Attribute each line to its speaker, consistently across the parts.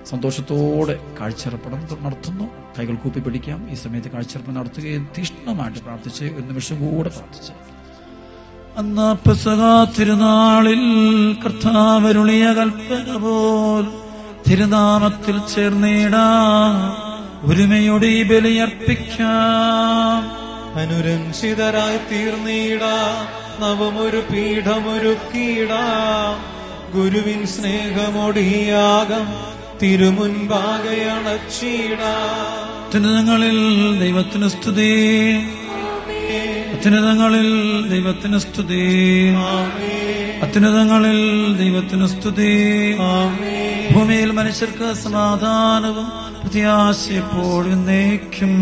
Speaker 1: സന്തോഷത്തോടെ കാഴ്ചയർപ്പണം നടത്തുന്നു കൈകൾ കൂപ്പി പിടിക്കാം ഈ സമയത്ത് കാഴ്ചയർപ്പണം നടത്തുകയും തീഷ്ണമായിട്ട് പ്രാർത്ഥിച്ച് ഒരു നിമിഷം കൂടെ പ്രാർത്ഥിച്ച് അന്ന് പെസക തിരുനാളിൽ കർത്താവരുളിയ കൽപ്പന പോൽ തിരുനാമത്തിൽ ചേർന്നിടാ ഒരുമയോടെ ഈ ബലിയർപ്പിക്കാം
Speaker 2: അനുരഞ്ജിതരായി തീർന്നീടാ നവമൊരു പീഠമൊരുക്കീടാ ഗുരുവിൻ സ്നേഹമൊടിയാകം തിരുമുൻപാകെ അണച്ചീടാ
Speaker 1: അത്യുന്നതങ്ങളിൽ ദൈവത്തിന് സ്തുതി അത്യുന്നതങ്ങളിൽ ദൈവത്തിന് സ്തുതി അത്യുന്നതങ്ങളിൽ ദൈവത്തിന് സ്തുതി ഭൂമിയിൽ മനുഷ്യർക്ക് സമാധാനവും പ്രത്യാശയെപ്പോഴും നയിക്കും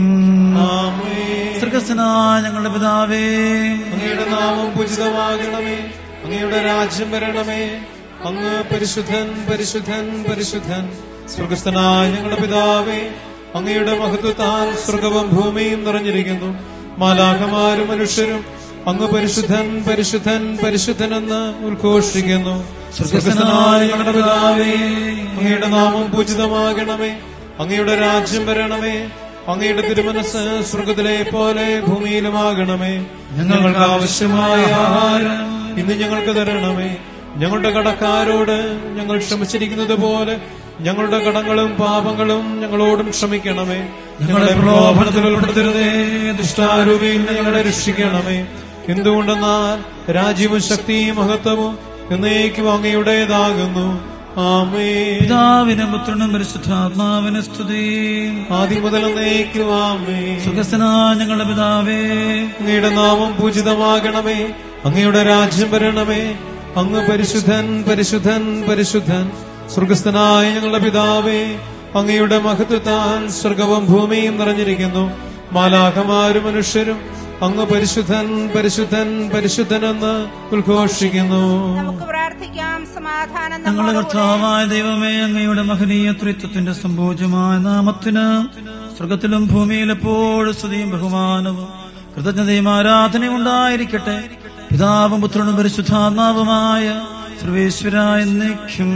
Speaker 1: സർഗസ്നായ ഞങ്ങളുടെ പിതാവേ
Speaker 2: അങ്ങയുടെ നാമം പൂജിതമാകണമേ അങ്ങയുടെ രാജ്യം വരണമേ അങ്ങ് പരിശുദ്ധൻ പരിശുദ്ധൻ പരിശുദ്ധൻ സ്വർഗസ്ഥനായ ഞങ്ങളുടെ പിതാവേ അങ്ങയുടെ മഹത്വത്താൽ സ്വർഗവും ഭൂമിയും നിറഞ്ഞിരിക്കുന്നു മാലാഖമാരും മനുഷ്യരും അങ്ങ് പരിശുദ്ധൻ പരിശുദ്ധൻ പരിശുദ്ധനെന്ന് ഉദ്ഘോഷിക്കുന്നു സ്വർഗസ്ഥനായ ഞങ്ങളുടെ പിതാവേ അങ്ങയുടെ നാമം പൂജിതമാകണമേ അങ്ങയുടെ രാജ്യം വരണമേ അങ്ങയുടെ തിരുമനസ് സ്വർഗത്തിലെ പോലെ ഭൂമിയിലുമാകണമേ ഞങ്ങൾക്ക് ആവശ്യമായ ആഹാരം ഇന്ന് ഞങ്ങൾക്ക് തരണമേ ഞങ്ങളുടെ കടക്കാരോട് ഞങ്ങൾ ക്ഷമിച്ചിരിക്കുന്നത് പോലെ ഞങ്ങളുടെ കടങ്ങളും പാപങ്ങളും ഞങ്ങളോടും ക്ഷമിക്കണമേ ഞങ്ങളെ പ്രലോഭനത്തിൽ ഉൾപ്പെടുത്തരുതേ ദുഷ്ടാരൂപിയിൽ നിന്ന് ഞങ്ങളെ രക്ഷിക്കണമേ എന്തുകൊണ്ടെന്നാൽ രാജ്യവും ശക്തിയും മഹത്വവും എന്നേക്കും അങ്ങയുടേതാകുന്നു ആമേ
Speaker 1: പിതാവിനും പുത്രനും പരിശുദ്ധാത്മാവിന് സ്തുതി
Speaker 2: ആദ്യം മുതൽ എന്നേക്കും ആമേ
Speaker 1: സുഖസ്നായ ഞങ്ങളുടെ പിതാവേ
Speaker 2: അങ്ങയുടെ നാമം പൂജിതമാകണമേ അങ്ങയുടെ രാജ്യം വരണമേ അങ്ങ് പരിശുദ്ധൻ പരിശുദ്ധൻ പരിശുദ്ധൻ സ്വർഗസ്ഥനായ ഞങ്ങളുടെ പിതാവേ അങ്ങയുടെ മഹത്വത്താൽ സ്വർഗവും ഭൂമിയും നിറഞ്ഞിരിക്കുന്നു മാലാഖമാരും മനുഷ്യരും അങ്ങ് പരിശുദ്ധൻ പരിശുദ്ധൻ പരിശുദ്ധനെന്ന് ഉദ്ഘോഷിക്കുന്നു
Speaker 3: നമുക്ക് പ്രാർത്ഥിക്കാം സമാധാനം
Speaker 1: ഞങ്ങളുടെ
Speaker 3: നമ്മോടുകൂടെ.
Speaker 1: കർത്താവായ ദൈവമേ അങ്ങയുടെ മഹനീയ ത്രിത്വത്തിന്റെ സംഭോജ്യമായ നാമത്തിന് സ്വർഗത്തിലും ഭൂമിയിലും എപ്പോഴും സ്തുതിയും ബഹുമാനവും കൃതജ്ഞതയും ആരാധനയും ഉണ്ടായിരിക്കട്ടെ പിതാവും പുത്രനും പരിശുദ്ധാത്മാവുമായ സർവേശ്വര എന്നേക്കും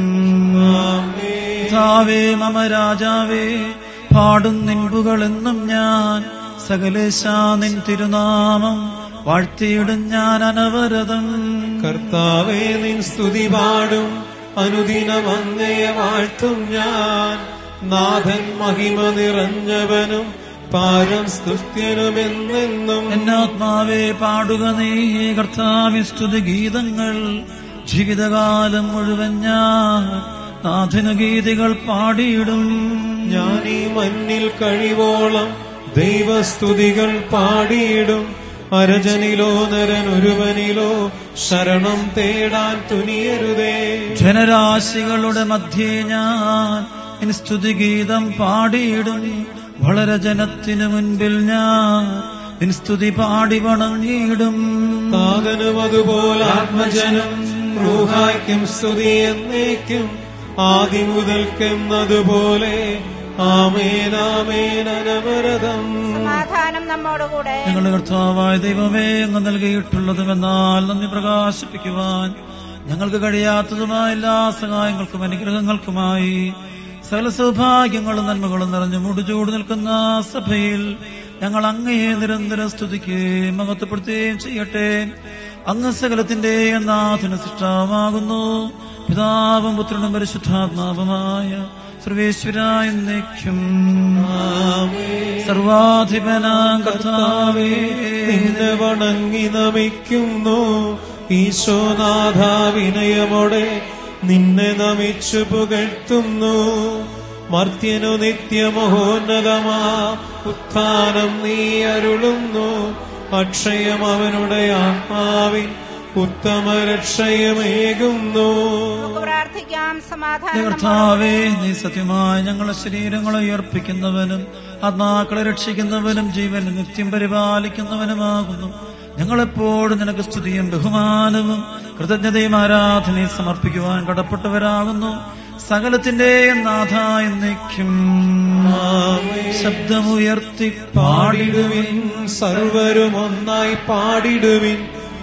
Speaker 1: പിതാവേ മമ രാജാവേ പാടും നിൻപുകളെന്നും ഞാൻ സകലേശാ നിൻ തിരുനാമം വാഴ്ത്തിയിടും ഞാൻ അനവരതം
Speaker 2: കർത്താവേ നിൻ സ്തുതി പാടും അനുദിനം അങ്ങയെ വാഴ്ത്തും ഞാൻ നാഥൻ മഹിമ നിറഞ്ഞവനും പാരം സ്തുത്യനുമെന്നെന്നും
Speaker 1: എന്നാത്മാവേ പാടുക നീ കർത്താവിൻ സ്തുതി ഗീതങ്ങൾ ജീവിതകാലം മുഴുവൻ ഞാൻ നാഥന ഗീതികൾ പാടിയിടും
Speaker 2: ഞാൻ ഈ മണ്ണിൽ കഴിവോളം ദൈവസ്തുതികൾ പാടിയിടും അരജനിലോ നരൻ ഒരുവനിലോ ശരണം തേടാൻ തുനിയരുതേ
Speaker 1: ജനരാശികളുടെ മധ്യേ ഞാൻ എൻ സ്തുതിഗീതം പാടിയിടും വളരെ ജനത്തിനു മുൻപിൽ ഞാൻ എൻ സ്തുതി പാടി വണങ്ങിയിടും
Speaker 2: താതനും അതുപോലെ ആത്മജനം റൂഹായ്ക്കും സ്തുതി എന്നേക്കും ആദ്യം മുതൽക്കെന്നതുപോലെ ആമേനാമേൻ അനവരതം
Speaker 3: സമാധാനം നമ്മോടുകൂടെ
Speaker 1: ഞങ്ങളുടെ കർത്താവായ ദൈവമേ അങ്ങ് നൽകിയിട്ടുള്ളതും എന്നാൽ നന്ദി പ്രകാശിപ്പിക്കുവാൻ ഞങ്ങൾക്ക് കഴിയാത്തതുമായ എല്ലാ സഹായങ്ങൾക്കും അനുഗ്രഹങ്ങൾക്കുമായി സകല സൗഭാഗ്യങ്ങളും നന്മകളും നിറഞ്ഞു മുടിചൂട് നിൽക്കുന്ന സഭയിൽ ഞങ്ങൾ അങ്ങയെ നിരന്തരം സ്തുതിക്കുകയും മഹത്വപ്പെടുത്തുകയും ചെയ്യട്ടെ അങ്ങ് സകലത്തിന്റെ നാഥന സൃഷ്ടാവുമാകുന്നു പിതാവും പുത്രനും പരിശുദ്ധാത്മാവുമായ സർവേശ്വര എന്നേക്കും സർവാധിപനാം കർത്താവേ
Speaker 2: നിന്നെ വണങ്ങി നമിക്കുന്നു ഈശോനാഥ വിനയമോടെ നിന്നെ നമിച്ചു പുകഴ്ത്തുന്നു മർത്യനു നിത്യമഹോന്നതമാ ഉത്ഥാനം നീ അരുളുന്നു അക്ഷയം അവനുടെ ആത്മാവിൻ ഉത്തമ രക്ഷയമേകുന്നു
Speaker 3: നമുക്ക് പ്രാർത്ഥിക്കാം സമാധാനം നമ്മോടുകൂടെ.
Speaker 1: കർത്താവേ നീ സത്യമായി ഞങ്ങളുടെ ശരീരങ്ങളെ ഉയർപ്പിക്കുന്നവനും ആത്മാക്കളെ രക്ഷിക്കുന്നവനും ജീവനെ നിത്യം പരിപാലിക്കുന്നവനുമാകുന്നു ഞങ്ങളെപ്പോഴും നിനക്ക് സ്തുതിയും ബഹുമാനവും കൃതജ്ഞതയും ആരാധനയും സമർപ്പിക്കുവാൻ കടപ്പെട്ടവരാകുന്നു സകലത്തിന്റെയും നാഥ എന്നേക്കും ശബ്ദമുയർത്തി
Speaker 2: പാടിടുവിൻ സർവരും ഒന്നായി പാടിടുവിൻ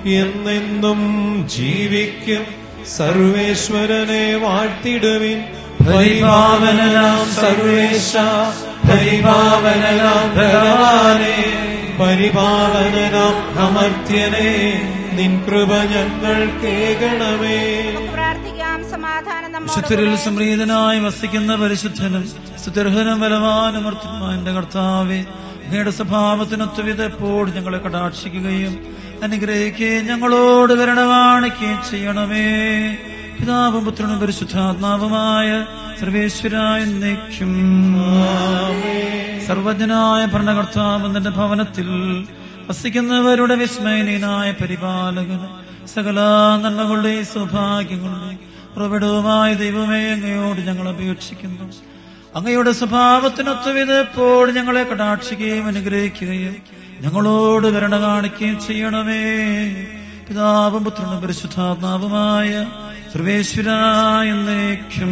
Speaker 2: എന്നെന്നും ജീവിക്കും സർവേശ്വരനെ വാഴ്ത്തിടുവിൻ പരിപാവനനാം സർവേശ പരിപാവനനാം ഭഗവാനെ പരിപാവനനാം അമർത്യനെ നിൻ കൃപ ഞങ്ങൾ കേകണമേ
Speaker 3: നമുക്ക് പ്രാർത്ഥിക്കാം സമാധാനം നമ്മോട്
Speaker 1: വിശുദ്ധരിൽ സംപ്രീതനായി വസിക്കുന്ന പരിശുദ്ധനും സുദർഹനും ബലവാനും അർത്ഥമാന്റെ കർത്താവെ അങ്ങയുടെ സ്വഭാവത്തിനൊത്തുവിധ എപ്പോഴും ഞങ്ങളെ കടാക്ഷിക്കുകയും അനുഗ്രഹിക്കുകയും ഞങ്ങളോട് കരുണ കാണിക്കുകയും ചെയ്യണമേ പിതാവും പുത്രനും പരിശുദ്ധാത്മാവുമായ സർവേശ്വരായ നിൽക്കും സർവജ്ഞനായ ഭരണകർത്താവ് നിന്റെ ഭവനത്തിൽ വസിക്കുന്നവരുടെ വിസ്മയനീയനായ പരിപാലകന് സകല നന്മകളുടെയും സൗഭാഗ്യങ്ങളുടെയും ഉറവിടവുമായ ദൈവമേ അങ്ങയോട് ഞങ്ങൾ അപേക്ഷിക്കുന്നു അങ്ങയുടെ സ്വഭാവത്തിനൊത്തുവിധ എപ്പോഴും ഞങ്ങളെ കടാക്ഷിക്കുകയും അനുഗ്രഹിക്കുകയും ഞങ്ങളോട് കരുണ കാണിക്കുകയും ചെയ്യണമേ പിതാവും പുത്രനും പരിശുദ്ധാത്മാവുമായ സർവേശ്വരായ എന്നേക്കും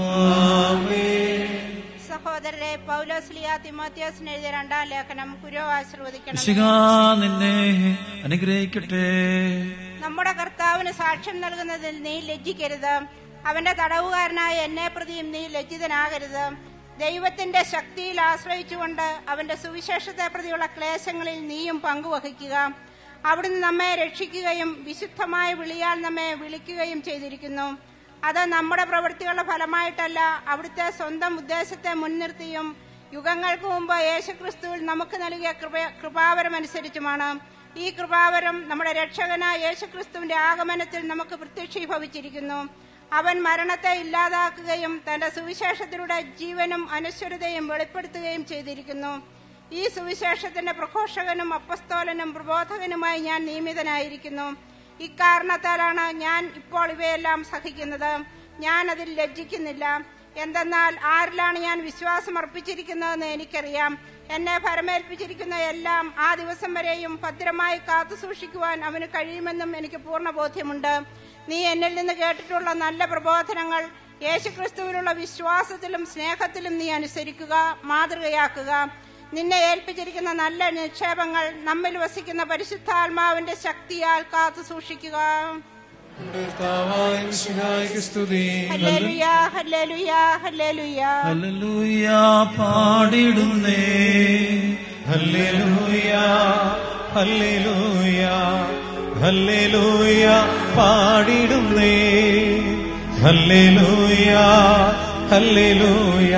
Speaker 3: സഹോദരരെ പൗലോസ്ലിയ തിമോത്യോസിന് എഴുതിയ രണ്ടാം ലേഖനം കുരോ ആശീർവദിക്കണം
Speaker 1: മിശിഹ നിന്നെ അനുഗ്രഹിക്കട്ടെ
Speaker 3: നമ്മുടെ കർത്താവിന് സാക്ഷ്യം നൽകുന്നതിൽ നീ ലജ്ജിക്കരുത് അവന്റെ തടവുകാരനായ എന്നെ പ്രതിയും നീ ലജ്ജിതനാകരുത് ദൈവത്തിന്റെ ശക്തിയിൽ ആശ്രയിച്ചുകൊണ്ട് അവന്റെ സുവിശേഷത്തെ പ്രതിയുള്ള ക്ലേശങ്ങളിൽ നീയും പങ്കുവഹിക്കുക അവിടുന്ന് നമ്മെ രക്ഷിക്കുകയും വിശുദ്ധമായ വിളിയാൽ നമ്മെ വിളിക്കുകയും ചെയ്തിരിക്കുന്നു അത് നമ്മുടെ പ്രവൃത്തികളുടെ ഫലമായിട്ടല്ല അവിടുത്തെ സ്വന്തം ഉദ്ദേശത്തെ മുൻനിർത്തിയും യുഗങ്ങൾക്ക് മുമ്പ് യേശുക്രിസ്തുവിൽ നമുക്ക് നൽകിയ കൃപ കൃപാവരമനുസരിച്ചുമാണ് ഈ കൃപാവരം നമ്മുടെ രക്ഷകനായ യേശുക്രിസ്തുവിന്റെ ആഗമനത്തിൽ നമുക്ക് പ്രത്യക്ഷീഭവിച്ചിരിക്കുന്നു അവൻ മരണത്തെ ഇല്ലാതാക്കുകയും തന്റെ സുവിശേഷത്തിലൂടെ ജീവനും അനശ്വരതയും വെളിപ്പെടുത്തുകയും ചെയ്തിരിക്കുന്നു ഈ സുവിശേഷത്തിന്റെ പ്രഘോഷകനും അപ്പസ്തോലനും പ്രബോധകനുമായി ഞാൻ നിയമിതനായിരിക്കുന്നു ഇക്കാരണത്താലാണ് ഞാൻ ഇപ്പോൾ ഇവയെല്ലാം സഹിക്കുന്നത് ഞാൻ അതിൽ ലജ്ജിക്കുന്നില്ല എന്തെന്നാൽ ആരിലാണ് ഞാൻ വിശ്വാസം അർപ്പിച്ചിരിക്കുന്നതെന്ന് എനിക്കറിയാം എന്നെ ഭരമേൽപ്പിച്ചിരിക്കുന്ന എല്ലാം ആ ദിവസം വരെയും ഭദ്രമായി കാത്തു സൂക്ഷിക്കുവാൻ അവന് കഴിയുമെന്നും എനിക്ക് പൂർണ്ണ ബോധ്യമുണ്ട് നീ എന്നിൽ നിന്ന് കേട്ടിട്ടുള്ള നല്ല പ്രബോധനങ്ങൾ യേശുക്രിസ്തുവിനുള്ള വിശ്വാസത്തിലും സ്നേഹത്തിലും നീ അനുസരിക്കുക മാതൃകയാക്കുക നിന്നെ ഏൽപ്പിച്ചിരിക്കുന്ന നല്ല നിക്ഷേപങ്ങൾ നമ്മിൽ വസിക്കുന്ന പരിശുദ്ധാത്മാവിന്റെ ശക്തിയാൽ കാത്തു സൂക്ഷിക്കുക
Speaker 2: കർത്താവായ മിശിഹായ്ക്ക് സ്തുതി
Speaker 3: ഹല്ലേലൂയ ഹല്ലേലൂയ ഹല്ലേലൂയ
Speaker 1: ഹല്ലേലൂയ പാടിടുന്നേ
Speaker 2: ഹല്ലേലൂയ ഹല്ലേലൂയ ഹല്ലേലൂയ പാടിടുന്നേ ഹല്ലേലൂയ ഹല്ലേലൂയ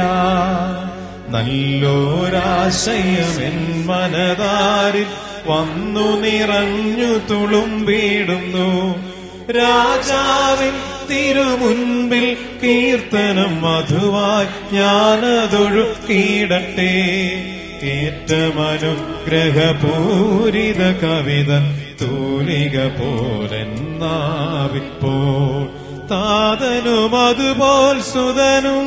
Speaker 2: നല്ലോരാശയമെൻ മനതാരിൽ വന്നു നിറഞ്ഞു തുളുമ്പിടുന്നു രാജാവിൻ തിരുമുൻപിൽ കീർത്തനം മധുവായി ഞാനതൊഴുക്കിയിടട്ടെ ഏറ്റമനുഗ്രഹപൂരിത കവിത തൂലിക പോലെന്നാവിപ്പോൾ താതനും അതുപോൽ സുതനും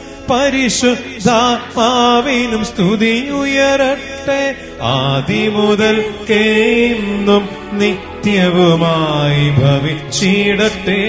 Speaker 2: പരിശുദ്ധാത്മാവിനും സ്തുതി ഉയരട്ടെ ആദിമുതൽ കേന്നും നിത്യവുമായി ഭവിച്ചിടട്ടെ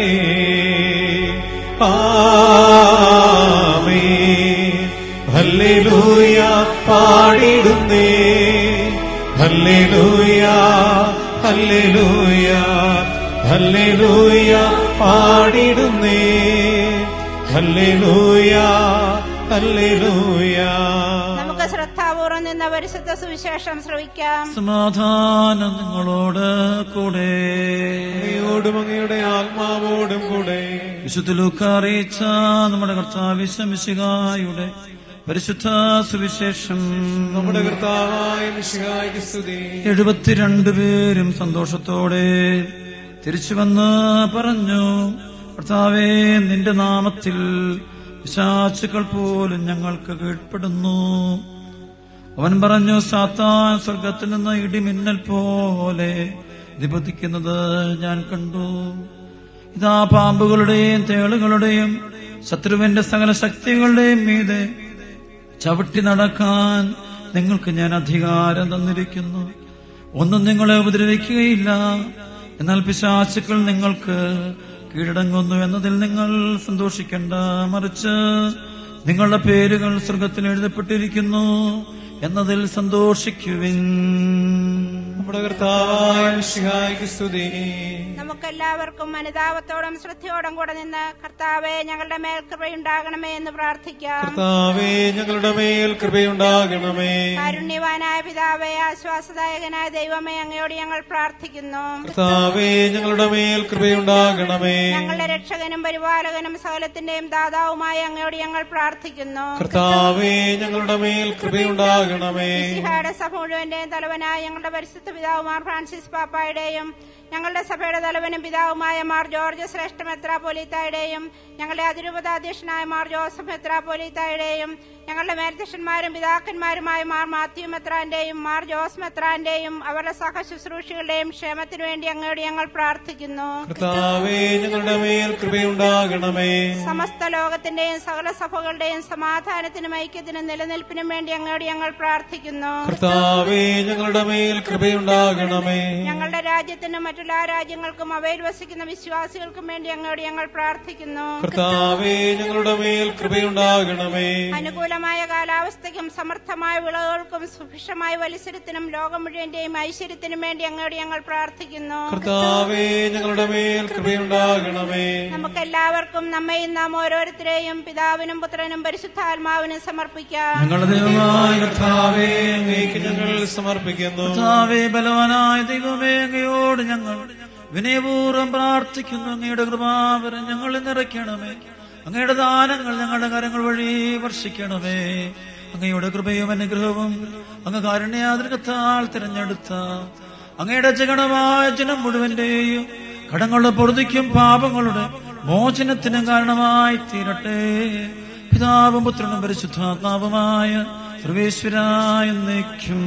Speaker 2: ആമേ ഹല്ലേലൂയ പാടിടുന്നേ ഹല്ലേലൂയ ഹല്ലേലൂയ ഹല്ലേലൂയ പാടിടുന്നേ ഹല്ലേലൂയ ഹല്ലേലൂയ
Speaker 3: നമുക്ക് ശ്രദ്ധാപൂർവം നിന്ന പരിശുദ്ധ സുവിശേഷം ശ്രവിക്കാം
Speaker 1: സമാധാനം നിങ്ങളോട് കൂടെ
Speaker 2: അങ്ങയോടും അങ്ങയുടെ ആത്മാവോടും കൂടെ
Speaker 1: വിശുദ്ധ ലൂക്ക അറിയിച്ച നമ്മുടെ കർത്താവിശമിശികായുടെ പരിശുദ്ധ സുവിശേഷം
Speaker 2: നമ്മുടെ കർത്താവായ മിശിഹായ്ക്ക് സ്തുതി
Speaker 1: എഴുപത്തിരണ്ട് പേരും സന്തോഷത്തോടെ തിരിച്ചു വന്ന് പറഞ്ഞു കർത്താവേ നിന്റെ നാമത്തിൽ പിശാചുക്കൾ പോലും ഞങ്ങൾക്ക് കീഴ്പ്പെടുന്നു അവൻ പറഞ്ഞു സാത്താൻ സ്വർഗത്തിൽ നിന്ന് ഇടിമിന്നൽ പോലെ നിബന്ധിക്കുന്നത് ഞാൻ കണ്ടു ഇതാ പാമ്പുകളുടെയും തേളുകളുടെയും ശത്രുവിന്റെ സകല ശക്തികളുടെയും മീതെ ചവിട്ടി നടക്കാൻ നിങ്ങൾക്ക് ഞാൻ അധികാരം തന്നിരിക്കുന്നു ഒന്നും നിങ്ങളെ ഉപദ്രവിക്കുകയില്ല എന്നാൽ പിശാചുക്കൾ നിങ്ങൾക്ക് കീഴടങ്ങുന്നു എന്നതിൽ നിങ്ങൾ സന്തോഷിക്കേണ്ട മറിച്ച് നിങ്ങളുടെ പേരുകൾ സ്വർഗത്തിൽ എഴുതപ്പെട്ടിരിക്കുന്നു എന്നതിൽ സന്തോഷിക്കുവിൻ
Speaker 2: നമ്മുടെ കർത്താവായ മിശിഹായ്ക്ക് സ്തുതി
Speaker 3: നമുക്കെല്ലാവർക്കും അനുതാപത്തോടും ശ്രദ്ധയോടും കൂടെ നിന്ന് കർത്താവെ ഞങ്ങളുടെ മേൽ കൃപയുണ്ടാകണമേ എന്ന് പ്രാർത്ഥിക്കാം
Speaker 2: കർത്താവേ ഞങ്ങളുടെ മേൽ കൃപയുണ്ടാകണമേ
Speaker 3: കാരുണ്യവാനായ പിതാവേ ആശ്വാസദായകനായ ദൈവമേ അങ്ങയോട് ഞങ്ങൾ പ്രാർത്ഥിക്കുന്നു
Speaker 2: കർത്താവേ ഞങ്ങളുടെ മേൽ കൃപയുണ്ടാകണമേ
Speaker 3: ഞങ്ങളുടെ രക്ഷകനും പരിപാലകനും സകലത്തിന്റെയും ദാതാവുമായ അങ്ങയോട് ഞങ്ങൾ പ്രാർത്ഥിക്കുന്നു
Speaker 2: കർത്താവേ ഞങ്ങളുടെ മേൽ കൃപയുണ്ടാകണമേ
Speaker 3: മിശിഹായുടെ സഭ മുഴുവന്റെയും തലവനായ ഞങ്ങളുടെ പരിശുദ്ധ പിതാവ് മാർ ഫ്രാൻസിസ് പാപ്പായുടെയും ഞങ്ങളുടെ സഭയുടെ തലവനും പിതാവുമായ മാർ ജോർജ് ശ്രേഷ്ഠ മെത്രാപോലീത്തായുടെയും ഞങ്ങളുടെ അതിരൂപതാധ്യക്ഷനായ മാർ ജോസഫ് മെത്രാപോലീത്തായുടെയും ഞങ്ങളുടെ മേൽധ്യക്ഷന്മാരും പിതാക്കന്മാരുമായ മാർ മാത്യു മെത്രാന്റെയും മാർ ജോസ് മെത്രാന്റെയും അവരുടെ സഹ ശുശ്രൂഷകളുടെയും ക്ഷേമത്തിനു വേണ്ടി അങ്ങയോട് ഞങ്ങൾ പ്രാർത്ഥിക്കുന്നു
Speaker 2: കർത്താവേ ഞങ്ങളുടെ മേൽ കൃപയുണ്ടാകണമേ
Speaker 3: സമസ്ത ലോകത്തിന്റെയും സകല സഭകളുടെയും സമാധാനത്തിനും ഐക്യത്തിനും നിലനിൽപ്പിനും വേണ്ടി അങ്ങയോട് ഞങ്ങൾ പ്രാർത്ഥിക്കുന്നു
Speaker 2: കർത്താവേ ഞങ്ങളുടെ മേൽ കൃപയുണ്ടാകണമേ
Speaker 3: ഞങ്ങളുടെ രാജ്യത്തിനും മറ്റുള്ള രാജ്യങ്ങൾക്കും അവയിൽ വസിക്കുന്ന വിശ്വാസികൾക്കും വേണ്ടി അങ്ങയോട് ഞങ്ങൾ പ്രാർത്ഥിക്കുന്നു
Speaker 2: കർത്താവേ ഞങ്ങളുടെ മേൽ കൃപയുണ്ടാകണമേ
Speaker 3: അനുകൂലമായ കാലാവസ്ഥയ്ക്കും സമർത്ഥമായ വിളകൾക്കും സുഭിക്ഷമായ മത്സരത്തിനും ലോകം മുഴുവന്റെയും ഐശ്വര്യത്തിനും വേണ്ടി അങ്ങയോട് ഞങ്ങൾ പ്രാർത്ഥിക്കുന്നു
Speaker 2: കർത്താവേ ഞങ്ങളുടെ മേൽ കൃപയുണ്ടാകണമേ
Speaker 3: നമുക്കെല്ലാവർക്കും നമ്മയും നാം ഓരോരുത്തരെയും പിതാവിനും പുത്രനും പരിശുദ്ധാത്മാവിനും സമർപ്പിക്കാം
Speaker 1: ഞങ്ങളുടെ ദൈവമായ കർത്താവേ
Speaker 2: അങ്ങേക്ക് ഞങ്ങൾ സമർപ്പിക്കുന്നു
Speaker 1: കർത്താവേ ബലവാനായ ദൈവമേ അങ്ങയോട് ഞങ്ങൾ വിനയപൂർവ്വം പ്രാർത്ഥിക്കുന്നു അങ്ങയുടെ കൃപാവരം ഞങ്ങളിൽ നിറയ്ക്കണമേ അങ്ങയുടെ ദാനങ്ങൾ ഞങ്ങളുടെ കരങ്ങൾ വഴി വർഷിക്കണമേ അങ്ങയുടെ കൃപയും അനുഗ്രഹവും അങ്ങ് കാരുണ്യാതിരകത്താൽ തിരഞ്ഞെടുത്ത അങ്ങയുടെ ജഗണമായ ജനം മുഴുവന്റെയും കടങ്ങളുടെ പൊറുതിക്കും പാപങ്ങളുടെ മോചനത്തിനും കാരണമായി തീരട്ടെ പിതാവും പുത്രനും പരിശുദ്ധാത്മാവുമായ സർവേശ്വരായ നിൽക്കും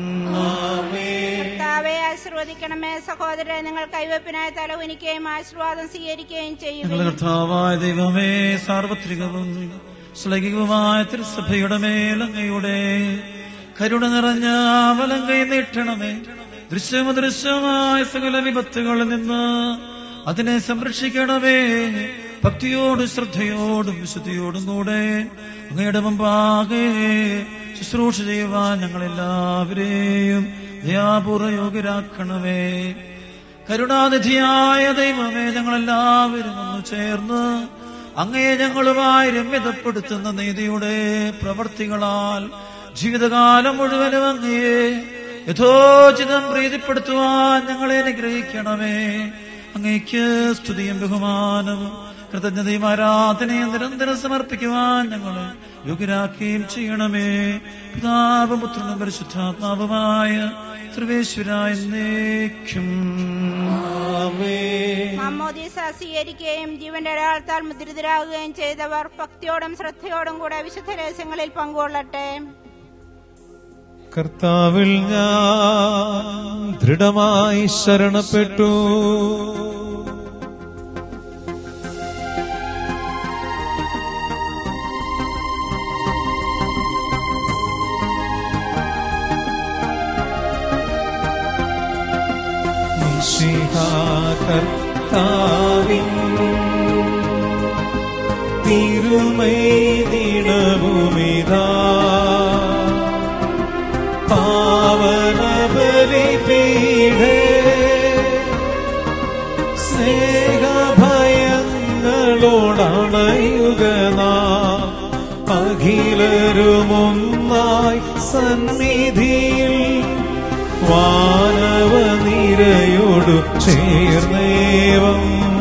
Speaker 3: കർത്താവെ ആശീർവദിക്കണമേ സഹോദരരെ നിങ്ങൾ കൈവപ്പിനായി തലകുനിക്കുകയും ആശീർവാദം സ്വീകരിക്കുകയും ചെയ്യും
Speaker 1: ഞങ്ങളുടെ കർത്താവായ ദൈവമേ സാർവത്രികവും ശ്ലൈകികവുമായ തിരുസഭയുടെ മേലങ്ങയുടെ കരുണ നിറഞ്ഞ വലങ്കൈ നീട്ടണമേ ദൃശ്യമദൃശ്യമായ സകല വിപത്തുകളിൽ നിന്ന് അതിനെ സംരക്ഷിക്കണമേ ഭക്തിയോടും ശ്രദ്ധയോടും വിശുദ്ധിയോടും കൂടെ അങ്ങയുടെ മുമ്പാകെ ശുശ്രൂഷ ചെയ്യുവാൻ ഞങ്ങളെല്ലാവരെയും ദയാപൂർവയോഗ്യരാക്കണമേ കരുണാനിധിയായ ദൈവമേ ഞങ്ങളെല്ലാവരും ഒന്ന് ചേർന്ന് അങ്ങയെ ഞങ്ങളുമായി രമ്യതപ്പെടുത്തുന്ന നീതിയുടെ പ്രവർത്തികളാൽ ജീവിതകാലം മുഴുവനും അങ്ങയെ യഥോചിതം പ്രീതിപ്പെടുത്തുവാൻ ഞങ്ങളെ അനുഗ്രഹിക്കണമേ അങ്ങയ്ക്ക് സ്തുതിയും ബഹുമാനവും കൃതജ്ഞതയും ആരാധനയും നിരന്തരം സമർപ്പിക്കുവാൻ ഞങ്ങളെ യോഗ്യരാക്കുകയും ചെയ്യണമേ പിതാവും പുത്രനും പരിശുദ്ധാത്മാവുമായ സർവേശ്വരായ എന്നേക്കും
Speaker 3: മാമോദീസ സ്വീകരിക്കുകയും ജീവന്റെ ഒരാൾത്താൽ മുദ്രിതരാകുകയും ചെയ്തവർ ഭക്തിയോടും ശ്രദ്ധയോടും കൂടെ വിശുദ്ധ രഹസ്യങ്ങളിൽ പങ്കുകൊള്ളട്ടെ
Speaker 2: കർത്താവിൽ ഞാൻ ദൃഢമായി ശരണപ്പെട്ടു മിശിഹാ കർത്താവിൻ തിരുമൈ ദിനഭൂമിതാ പാവന ബലിപീഠേ സ്നേഹഭയങ്ങളോടണയുക അഖിലരുമൊന്നായി സന്നിധിയിൽ വാനവ നിരയോടു ചേർന്നേവം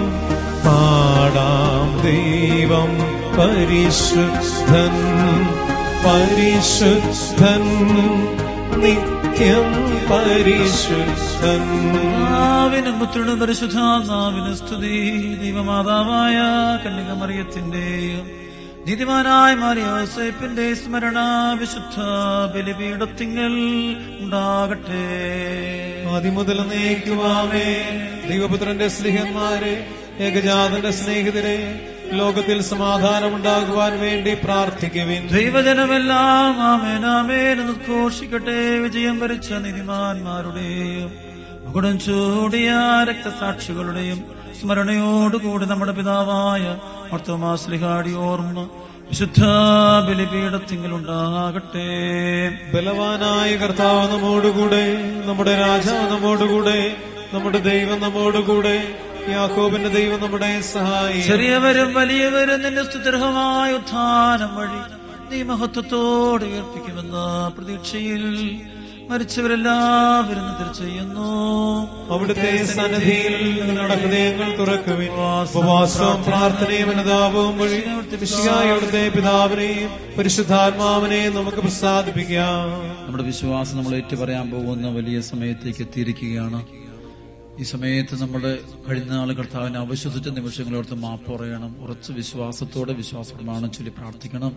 Speaker 2: പാടാം ദൈവം പരിശുദ്ധൻ പരിശുദ്ധൻ നിത്യം പരിശുദ്ധൻ
Speaker 1: നാവിനും പുത്രനും പരിശുദ്ധാത്മാവിന് സ്തുതി ദൈവമാതാവായ കന്യകമറിയത്തിന്റെയും നീതിമാനായ മാറിയോസേപ്പിന്റെ സ്മരണ വിശുദ്ധ ബലിപീഠത്തിങ്കൽ ഉണ്ടാകട്ടെ
Speaker 2: ആദ്യമുതൽ നയിക്കുവാമേ ദൈവപുത്രന്റെ സ്നേഹന്മാരെ ഏകജാതന്റെ സ്നേഹിതരെ ലോകത്തിൽ സമാധാനമുണ്ടാകുവാൻ വേണ്ടി പ്രാർത്ഥിക്കുവിൻ
Speaker 1: ദൈവജനമെല്ലാം ആമേനാമേൻ ഉദ്ഘോഷിക്കട്ടെ വിജയം വരിച്ച നീതിമാന്മാരുടെയും മുകുടം ചൂടിയ രക്തസാക്ഷികളുടെയും സ്മരണയോടുകൂടി നമ്മുടെ പിതാവായ മർത്തോമാസ്ലിഹാടി ഓർമ്മ വിശുദ്ധ ബലിപീഠത്തിങ്കലുണ്ടാകട്ടെ
Speaker 2: ബലവാനായ കർത്താവ് നമ്മോടുകൂടെ നമ്മുടെ രാജാവ് നമ്മോടുകൂടെ നമ്മുടെ ദൈവം നമ്മോടുകൂടെ യാക്കോബിന്റെ ദൈവം നമ്മുടെ സഹായി
Speaker 1: ചെറിയവരും വലിയവരും നിന്റെ സ്തുതിർഹമായ ഉത്ഥാനം വഴി നീ മഹത്വത്തോടെ ഉയർപ്പിക്കുമെന്ന പ്രതീക്ഷയിൽ മരിച്ചവരെല്ലാവരും നിദ്ര ചെയ്യുന്നു
Speaker 2: അവിടുത്തെ സന്നിധിയിൽ നിങ്ങളുടെ ഹൃദയങ്ങൾ തുറക്കുവിൻ ഉപവാസവും പ്രാർത്ഥനയും അനുതാപവും വഴി വിശിയായ അവിടുത്തെ പിതാവിനെയും പരിശുദ്ധാത്മാവിനെയും നമുക്ക് പ്രസാദിപ്പിക്കാം
Speaker 1: നമ്മുടെ വിശ്വാസം നമ്മൾ ഏറ്റുപറയാൻ പോകുന്ന വലിയ സമയത്തേക്ക് എത്തിയിരിക്കുകയാണ് ഈ സമയത്ത് നമ്മുടെ കഴിഞ്ഞ നാൾ കർത്താവിനെ അവിശ്വസിച്ച നിമിഷങ്ങളോർത്ത് മാപ്പ് പറയണം ഉറച്ച വിശ്വാസത്തോടെ വിശ്വാസപ്രമാണം ചൊല്ലി പ്രാർത്ഥിക്കണം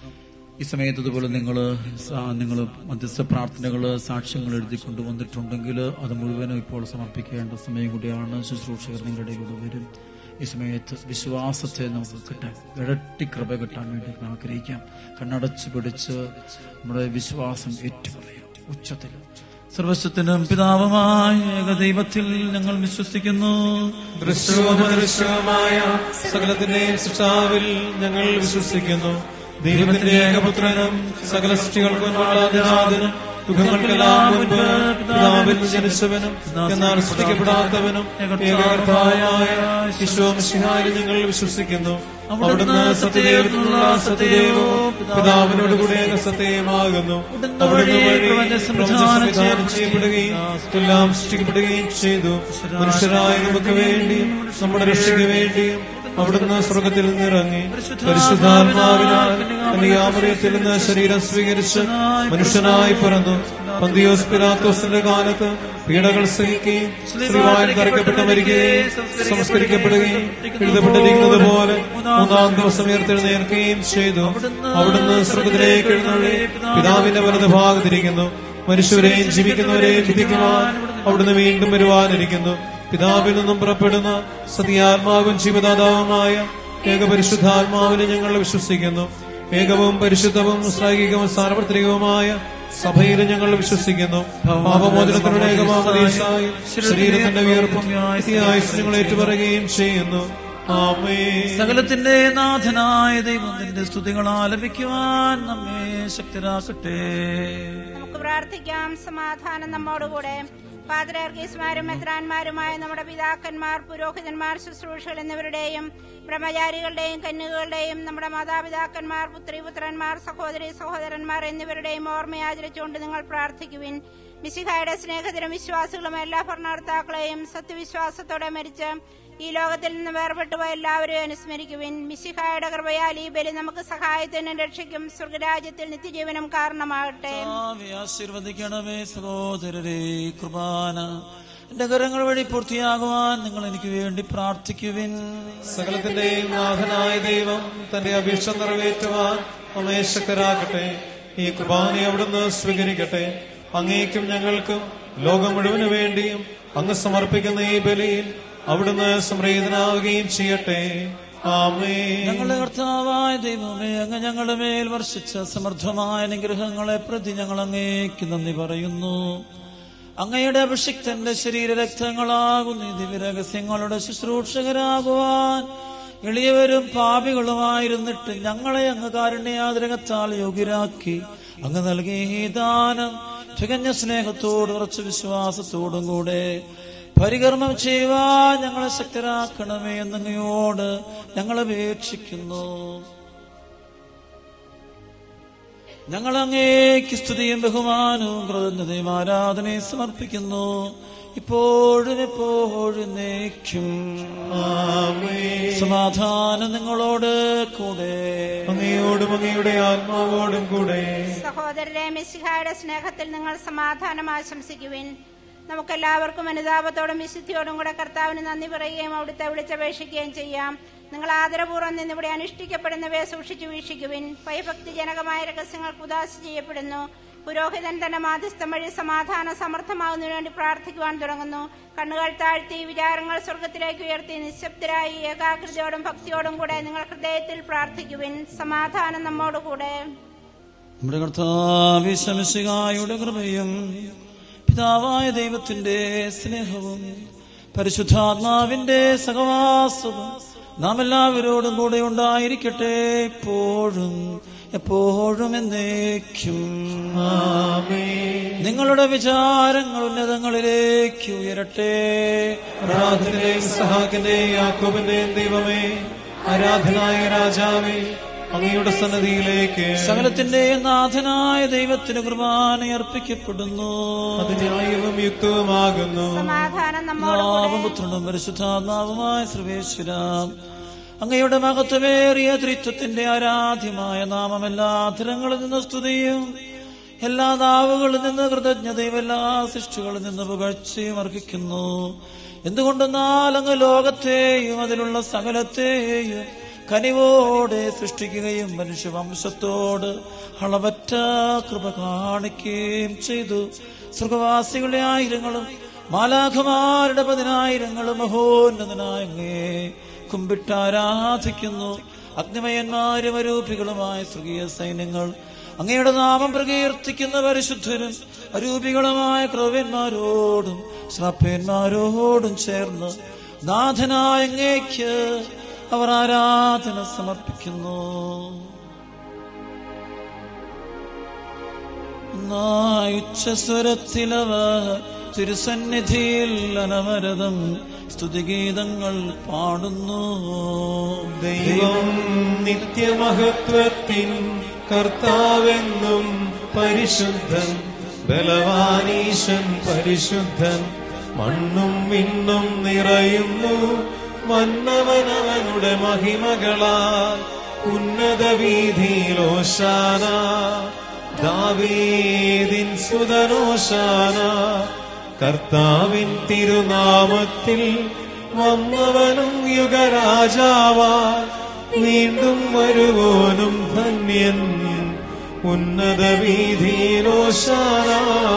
Speaker 1: ഈ സമയത്ത് ഇതുപോലെ നിങ്ങൾ നിങ്ങൾ മധ്യസ്ഥ പ്രാർത്ഥനകൾ സാക്ഷ്യങ്ങൾ എഴുതി കൊണ്ടുവന്നിട്ടുണ്ടെങ്കിൽ അത് മുഴുവനും ഇപ്പോൾ സമർപ്പിക്കേണ്ട സമയം കൂടിയാണ് ശുശ്രൂഷകർ നിങ്ങളുടെ കൂടെ വരും ഈ സമയത്ത് വിശ്വാസത്തെ നമുക്ക് കിട്ടാൻ ഇരട്ടി കൃപ കിട്ടാൻ വേണ്ടി ആഗ്രഹിക്കാം കണ്ണടച്ച് പിടിച്ച് നമ്മുടെ വിശ്വാസം ഏറ്റുപറയാം ഉച്ചത്തിൽ സർവസ്വത്തിനും പിതാവുമായ ഏകദൈവത്തിൽ ഞങ്ങൾ വിശ്വസിക്കുന്നു
Speaker 2: ദൃശ്യവും അദൃശ്യവുമായ സകലത്തിന്റെയും സൃഷ്ടാവിൽ ഞങ്ങൾ വിശ്വസിക്കുന്നു ദൈവത്തിന്റെ ഏകപുത്രനും സകല സൃഷ്ടികൾക്കും ആരാധനാഥനും യുഗങ്ങൾക്കെല്ലാം മുൻപ് പിതാവിൽ ജനിച്ചവനും എന്നാൽ സൃഷ്ടിക്കപ്പെടാത്തവനും ഏകകർത്താവായ ഈശോ മിശിഹായിൽ ഞങ്ങൾ വിശ്വസിക്കുന്നു അവിടുന്ന് സത്യദൈവത്തിനുള്ള സത്യദൈവവും പിതാവിനോട് കൂടെ സത്യമാകുന്നു അവിടുന്ന് വഴി പ്രപഞ്ചം സംവിധാനം ചെയ്യപ്പെടുകയും എല്ലാം സൃഷ്ടിക്കപ്പെടുകയും ചെയ്തു മനുഷ്യരായ നമുക്ക് വേണ്ടിയും നമ്മുടെ രക്ഷയ്ക്ക് വേണ്ടിയും അവിടുന്ന് സ്വർഗത്തിൽ നിന്നിറങ്ങി പരിശുദ്ധാത്മാവിനാൽ കന്യാമറിയത്തിൽ നിന്ന് ശരീരം സ്വീകരിച്ച് മനുഷ്യനായി പിറന്നു പന്തിയോസ് പിലാത്തോസിന്റെ കാലത്ത് പീഡകൾ സഹിക്കുകയും ശ്രീവാൻ തറയ്ക്കപ്പെട്ട് മരിക്കുകയും സംസ്കരിക്കപ്പെടുകയും എഴുതപ്പെട്ടിരിക്കുന്നത് പോലെ മൂന്നാം ദിവസം ഉയർത്തെഴുന്നേൽക്കുകയും ചെയ്തു അവിടുന്ന് സ്വർഗത്തിലേക്ക് എഴുന്നള്ളി പിതാവിന്റെ വലത് ഭാഗത്തിരിക്കുന്നു മനുഷ്യരെയും ജീവിക്കുന്നവരെയും വിധിക്കുവാൻ അവിടുന്ന് വീണ്ടും വരുവാനിരിക്കുന്നു പിതാവിൽ നിന്നും പുറപ്പെടുന്ന സത്യാത്മാവും ജീവദാതാവുമായ ഏകപരിശുദ്ധാത്മാവിനെ ഞങ്ങൾ വിശ്വസിക്കുന്നു ഏകവും പരിശുദ്ധവും ശ്ലൈകികവും സാർവത്രികവുമായ സഭയിൽ ഞങ്ങൾ വിശ്വസിക്കുന്നു പാപമോചനത്തിനുള്ള ഏകമാമതീസായി ശരീരത്തിന്റെ വീർപ്പും ആയുസ് ഞങ്ങൾ ഏറ്റുപറയുകയും ചെയ്യുന്നു ആമേ
Speaker 1: സകലത്തിന്റെ നാഥനായ ദൈവം നിന്റെ സ്തുതികൾ ആലപിക്കുവാൻ നമ്മെ ശക്തരാക്കട്ടെ
Speaker 3: നമുക്ക് പ്രാർത്ഥിക്കാം സമാധാനം നമ്മോടുകൂടെ പാത്രർഗീസ്മാരും മെത്രാന്മാരുമായ നമ്മുടെ പിതാക്കന്മാർ പുരോഹിതന്മാർ ശുശ്രൂഷകൾ എന്നിവരുടെയും ബ്രഹ്മചാരികളുടെയും കന്യകളുടെയും നമ്മുടെ മാതാപിതാക്കന്മാർ പുത്രിപുത്രന്മാർ സഹോദരി സഹോദരന്മാർ എന്നിവരുടെയും ഓർമ്മയാചരിച്ചുകൊണ്ട് നിങ്ങൾ പ്രാർത്ഥിക്കുവിൻ മിശിഹായുടെ സ്നേഹത്തിനും വിശ്വാസികളും എല്ലാ ഭരണകർത്താക്കളെയും സത്യവിശ്വാസത്തോടെ മരിച്ച് ഈ ലോകത്തിൽ നിന്ന് വേർപെട്ടുപോയ എല്ലാവരെയും അനുസ്മരിക്കുവിൻ മിശിഹായുടെ കൃപയാൽ ഈ ബലി നമുക്ക് സഹായത്തിനും രക്ഷയ്ക്കും സ്വർഗരാജ്യത്തിൽ നിത്യജീവനം കാരണമാകട്ടെ
Speaker 1: കർത്താവേ, ആശീർവദിക്കണമേ സഹോദരരെ കുർബാന എന്റെ കരങ്ങൾ വഴി പൂർത്തിയാകുവാൻ നിങ്ങൾ എനിക്ക് വേണ്ടി പ്രാർത്ഥിക്കുവിൻ
Speaker 2: സകലത്തിന്റെയും നാഥനായ ദൈവം തന്റെ അപേക്ഷ നിറവേറ്റുവാൻ നമ്മെ ശക്തരാക്കട്ടെ ഈ കുർബാന അവിടുന്ന് സ്വീകരിക്കട്ടെ അങ്ങേക്കും ഞങ്ങൾക്കും ലോകം മുഴുവന് വേണ്ടിയും അങ്ങ് സമർപ്പിക്കുന്ന ഈ ബലിയിൽ അവിടുന്ന് സംപ്രീതനാവുകയും ചെയ്യട്ടെ ആമേ
Speaker 1: ഞങ്ങളുടെ കർത്താവായ ദൈവമേ അങ്ങ് ഞങ്ങളുടെ മേൽ വർഷിച്ച സമർത്ഥമായ അനുഗ്രഹങ്ങളെ പ്രതി ഞങ്ങൾ അങ്ങേക്ക് നന്ദി പറയുന്നു അങ്ങയുടെ അഭിഷിക്തന്റെ ശരീരരക്തങ്ങളാകുന്ന ഈ ദിവ്യരഹസ്യങ്ങളുടെ ശുശ്രൂഷകരാകുവാൻ എളിയവരും പാപികളുമായിരുന്നിട്ട് ഞങ്ങളെ അങ്ങ് കാരുണ്യാതിരകത്താൽ യോഗ്യരാക്കി അങ്ങ് നൽകിയ ഈ ദാനം തികഞ്ഞ സ്നേഹത്തോടും ഉറച്ച വിശ്വാസത്തോടും കൂടെ പരികർമ്മം ചെയ്യുവാൻ ഞങ്ങളെ ശക്തരാക്കണമേ എന്നങ്ങയോട് ഞങ്ങൾ അപേക്ഷിക്കുന്നു ഞങ്ങൾ അങ്ങേക്ക് സ്തുതിയും ബഹുമാനവും കൃതജ്ഞതയും ആരാധനയും സമർപ്പിക്കുന്നു ഇപ്പോഴും എപ്പോഴും നേക്കും സമാധാനം നിങ്ങളോട് കൂടെ
Speaker 2: അങ്ങയോടും അങ്ങയുടെ ആത്മാവോടും കൂടെ
Speaker 3: സഹോദരരെ മിശിഹായുടെ സ്നേഹത്തിൽ നിങ്ങൾ സമാധാനം ആശംസിക്കുവിൻ നമുക്കെല്ലാവർക്കും അനുതാപത്തോടും വിശുദ്ധിയോടും കൂടെ കർത്താവിന് നന്ദി പറയുകയും അവിടുത്തെ വിളിച്ചപേക്ഷിക്കുകയും ചെയ്യാം നിങ്ങൾ ആദരപൂർവ്വം നിന്നിവിടെ അനുഷ്ഠിക്കപ്പെടുന്നവയെ സൂക്ഷിച്ചു വീക്ഷിക്കുവിൻ ഭയഭക്തിജനകമായ രഹസ്യങ്ങൾക്ക് ഉദാശ ചെയ്യപ്പെടുന്നു പുരോഹിതൻ തന്റെ മാധ്യസ്ഥം വഴി സമാധാനം സമർത്ഥമാകുന്നതിനു വേണ്ടി പ്രാർത്ഥിക്കുവാൻ തുടങ്ങുന്നു കണ്ണുകൾ താഴ്ത്തി വിചാരങ്ങൾ സ്വർഗത്തിലേക്ക് ഉയർത്തി നിശബ്ദരായി ഏകാഗ്രതയോടും ഭക്തിയോടും കൂടെ നിങ്ങൾ ഹൃദയത്തിൽ പ്രാർത്ഥിക്കുവിൻ സമാധാനം നമ്മോടുകൂടെ
Speaker 1: നമ്മുടെ കർത്താവിശമിശികായുടെ കൃപയും പിതാവായ ദൈവത്തിന്റെ സ്നേഹവും പരിശുദ്ധാത്മാവിന്റെ സഹവാസവും നാം എല്ലാവരോടും കൂടെ ഉണ്ടായിരിക്കട്ടെ എപ്പോഴും എപ്പോഴും എന്നേക്കും നിങ്ങളുടെ വിചാരങ്ങൾ ഉന്നതങ്ങളിലേക്ക് ഉയരട്ടെ
Speaker 2: പ്രാർത്ഥനയും സഹാക്കിന്റെയും യാക്കോബിന്റെയും ദൈവമേ ആരാധനായ രാജാവേ അങ്ങയുടെ സന്നദ്ധിയിലേക്ക്
Speaker 1: സകലത്തിന്റെയും നാഥനായ ദൈവത്തിന് കുർബാന അർപ്പിക്കപ്പെടുന്നു
Speaker 2: അത് ന്യായവും യുക്തവുമാകുന്നു
Speaker 3: സമാധാനം നമ്മോട്
Speaker 1: നാവും പുത്രനും പരിശുദ്ധാത്മാവുമായ സർവേശ്വരാം അങ്ങയുടെ മഹത്വമേറിയ ത്രിത്വത്തിന്റെ ആരാധ്യമായ നാമം എല്ലാ അധരങ്ങളിൽ നിന്ന് സ്തുതിയും എല്ലാ നാവുകളിൽ നിന്ന് കൃതജ്ഞതയും എല്ലാ സൃഷ്ടികളിൽ നിന്ന് പുകഴ്ചയും അർഹിക്കുന്നു എന്തുകൊണ്ടെന്നാൽ അങ്ങ് ലോകത്തെയും അതിലുള്ള സകലത്തെയും കനിവോടെ സൃഷ്ടിക്കുകയും മനുഷ്യവംശത്തോട് അളവറ്റ കൃപ കാണിക്കുകയും ചെയ്തു സ്വർഗവാസികളുടെ ആയിരങ്ങളും മാലാഖമാരുടെ പതിനായിരങ്ങളും മഹോന്നതനായ അങ്ങേ കുമ്പിട്ടാരാധിക്കുന്നു അഗ്നിമയന്മാരും അരൂപികളുമായ സ്വർഗീയ സൈന്യങ്ങൾ അങ്ങയുടെ നാമം പ്രകീർത്തിക്കുന്ന പരിശുദ്ധരും അരൂപികളുമായ ക്രവ്യന്മാരോടും ശ്രാപ്യന്മാരോടും ചേർന്ന് നാഥനായ അങ്ങേക്ക് അവർ ആരാധന സമർപ്പിക്കുന്നു ഉച്ചസ്വരത്തിലവർ തിരുസന്നിധിയിൽ അനവരതം സ്തുതിഗീതങ്ങൾ പാടുന്നു
Speaker 2: ദൈവം നിത്യമഹത്വത്തിൻ കർത്താവെന്നും പരിശുദ്ധൻ ബലവാനീശൻ പരിശുദ്ധൻ മണ്ണും വിണ്ണും നിറയുന്നു മന്നവനവനുടെ മഹിമകളാൽ ഉന്നത വീതിയിലോശാന ദാവീദിൻ സുതനോശാന കർത്താവിൻ തിരുനാമത്തിൽ വന്നവനും യുഗരാജാവാൻ വീണ്ടും വരുവോനും ധന്യൻ ഉന്നത വീതിയിലോശാന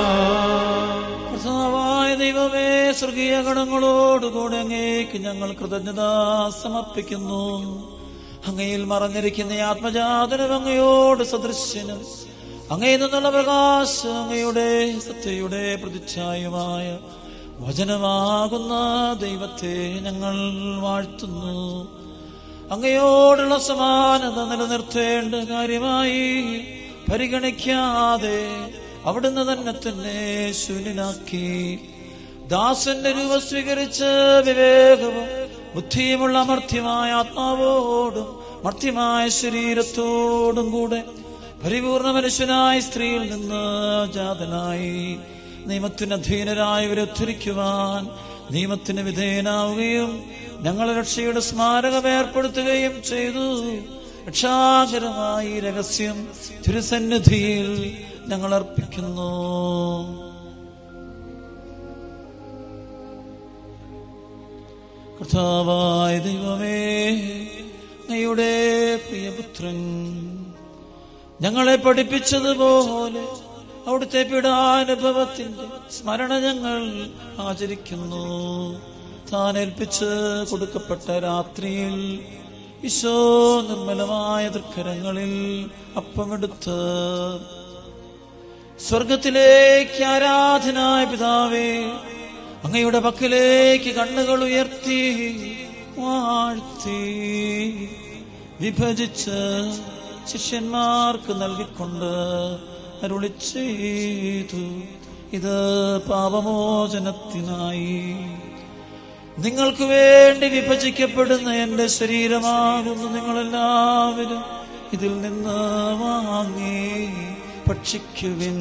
Speaker 1: കർത്താവായ ദൈവമേ സ്വർഗീയ ഗണങ്ങളോടുകൂടെ അങ്ങേക്ക് ഞങ്ങൾ കൃതജ്ഞത സമർപ്പിക്കുന്നു അങ്ങയിൽ മറഞ്ഞിരിക്കുന്ന ഈ ആത്മജാതനും അങ്ങയോട് സദൃശ്യനും അങ്ങയിൽ നിന്നുള്ള പ്രകാശം അങ്ങയുടെ സത്യയുടെ പ്രതിച്ഛായുമായ വചനമാകുന്ന ദൈവത്തെ ഞങ്ങൾ വാഴ്ത്തുന്നു അങ്ങയോടുള്ള സമാനത നിലനിർത്തേണ്ട കാര്യമായി പരിഗണിക്കാതെ അവിടുന്ന് തന്നെ തന്നെ ശൂന്യനാക്കി ദാസന്റെ രൂപം സ്വീകരിച്ച് വിവേകവും ബുദ്ധിയുമുള്ള അമർത്യമായ ആത്മാവോടും മർത്യമായ ശരീരത്തോടും കൂടെ പരിപൂർണ മനുഷ്യനായ സ്ത്രീയിൽ നിന്ന് ജാതനായി നിയമത്തിന് അധീനരായവരെ ഉദ്ധരിക്കുവാൻ നിയമത്തിന് വിധേയനാവുകയും ഞങ്ങളെ രക്ഷയുടെ സ്മാരകം ഏർപ്പെടുത്തുകയും ചെയ്തു രക്ഷാകരമായി ഈ രഹസ്യം തിരുസന്നിധിയിൽ ഞങ്ങൾ അർപ്പിക്കുന്നു കർത്താവായ ദൈവമേ അങ്ങയുടെ പ്രിയപുത്രൻ ഞങ്ങളെ പഠിപ്പിച്ചതുപോലെ അവിടുത്തെ പീഡാനുഭവത്തിന്റെ സ്മരണ ഞങ്ങൾ ആചരിക്കുന്നു താൻ ഏൽപ്പിച്ച് കൊടുക്കപ്പെട്ട രാത്രിയിൽ ഈശോ നിർമ്മലമായ തൃക്കരങ്ങളിൽ അപ്പമെടുത്ത് സ്വർഗത്തിലേക്ക് ആരാധനായ പിതാവേ അങ്ങയുടെ പക്കലേക്ക് കണ്ണുകൾ ഉയർത്തി വാഴ്ത്തി വിഭജിച്ച് ശിഷ്യന്മാർക്ക് നൽകിക്കൊണ്ട് അരുളി ചെയ്തു ഇത് പാപമോചനത്തിനായി നിങ്ങൾക്ക് വേണ്ടി വിഭജിക്കപ്പെടുന്ന എന്റെ ശരീരമാകുന്നു നിങ്ങളെല്ലാവരും ഇതിൽ നിന്ന് വാങ്ങി ഭക്ഷിക്കുവിൻ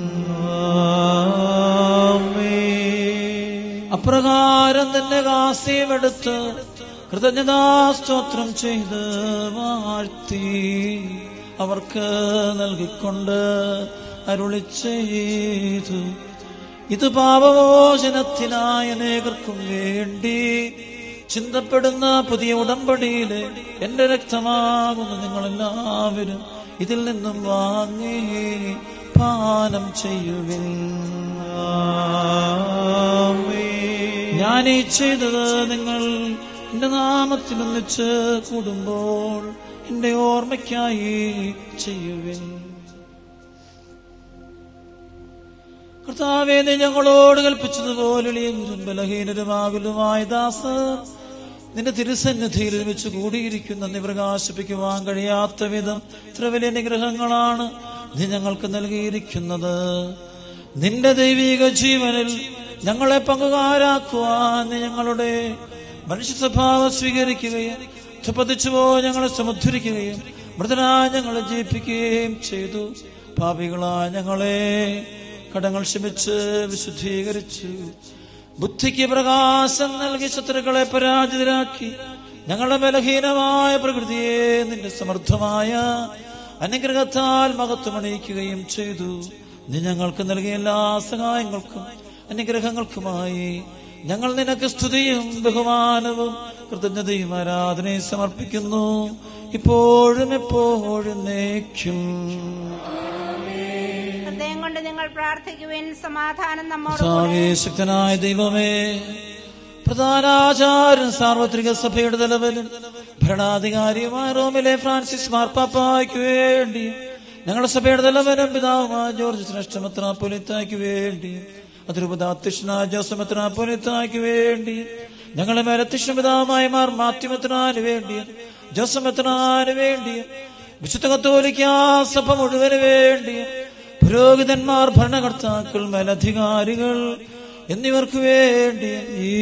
Speaker 1: അപ്രകാരം തന്നെ കാസ്യമെടുത്ത് കൃതജ്ഞതാസ്തോത്രം ചെയ്ത് വാഴ്ത്തി അവർക്ക് നൽകിക്കൊണ്ട് അരുളി ചെയ്തു ഇത് പാപമോചനത്തിനായ അനേകർക്കും വേണ്ടി ചിന്തപ്പെടുന്ന പുതിയ ഉടമ്പടിയിലെ എന്റെ രക്തമാകുന്നു നിങ്ങളെല്ലാവരും ഇതിൽ നിന്നും വാങ്ങി പാനം ചെയ്യുവിൻ ഞാൻ ഈ ചെയ്തത് നിങ്ങൾ എന്റെ നാമത്തിൽ ഒന്നിച്ച് കൂടുമ്പോൾ എന്റെ ഓർമ്മയ്ക്കായി ചെയ്യുവിൻ കർത്താവേ നീ ഞങ്ങളോട് കൽപ്പിച്ചതുപോലെ എളിയവരും ബലഹീനരുമാകലുമായ ദാസർ നിന്റെ തിരുസന്നിധിയിൽ ഒരുമിച്ച് കൂടിയിരിക്കുന്ന നീ പ്രകാശിപ്പിക്കുവാൻ കഴിയാത്ത വിധം ഇത്ര വലിയ അനുഗ്രഹങ്ങളാണ് നീ ഞങ്ങൾക്ക് നൽകിയിരിക്കുന്നത് നിന്റെ ദൈവിക ജീവനിൽ ഞങ്ങളെ പങ്കുകാരാക്കുവാൻ നീ ഞങ്ങളുടെ മനുഷ്യ സ്വഭാവം സ്വീകരിക്കുകയും പതിച്ചുപോ ഞങ്ങളെ സമുദ്ധരിക്കുകയും മൃതനായ ഞങ്ങളെ ജയിപ്പിക്കുകയും ചെയ്തു പാപികളായ ഞങ്ങളെ കടങ്ങൾ ക്ഷമിച്ച് വിശുദ്ധീകരിച്ചു ബുദ്ധിക്ക് പ്രകാശം നൽകി ശത്രുക്കളെ പരാജിതരാക്കി ഞങ്ങളുടെ ബലഹീനമായ പ്രകൃതിയെ നിന്റെ സമർത്ഥമായ അനുഗ്രഹത്താൽ മഹത്വമണിയിക്കുകയും ചെയ്തു നീ ഞങ്ങൾക്ക് നൽകിയ എല്ലാ സഹായങ്ങൾക്കും അനുഗ്രഹങ്ങൾക്കുമായി ഞങ്ങൾ നിനക്ക് സ്തുതിയും ബഹുമാനവും കൃതജ്ഞതയും ആരാധനയും സമർപ്പിക്കുന്നു ഇപ്പോഴും എപ്പോഴും നേക്കും
Speaker 3: ഹൃദയം കൊണ്ട് നിങ്ങൾ പ്രാർത്ഥിക്കുവിൻ സമാധാനം നമ്മോട്
Speaker 1: കർത്താവേ, ശക്തനായ ദൈവമേ പ്രധാനാചാര്യൻ സാർവത്രിക സഭയുടെ തലവനും ഭരണാധികാരിയുമായ റോമിലെ ഫ്രാൻസിസ് മാർപ്പാപ്പായ്ക്ക് വേണ്ടി ഞങ്ങളുടെ സഭയുടെ തലവനും പിതാവുമായ ജോർജ് ശ്രേഷ്ഠമെത്രാപ്പൊലിത്തായ്ക്ക് വേണ്ടി അതിരൂപത അധ്യക്ഷനായ ജോസമെത്രാപ്പൊലിത്തായ്ക്ക് വേണ്ടി ഞങ്ങളുടെ മേലധ്യക്ഷ പിതാവുമായ മാർ മാത്യുമെത്രാന് വേണ്ടി ജോസമെത്രാന് വേണ്ടി വിശുദ്ധ കത്തോലിക്ക സഭ മുഴുവന് വേണ്ടി പുരോഹിതന്മാർ ഭരണകർത്താക്കൾ മേലധികാരികൾ എന്നിവർക്ക് വേണ്ടി ഈ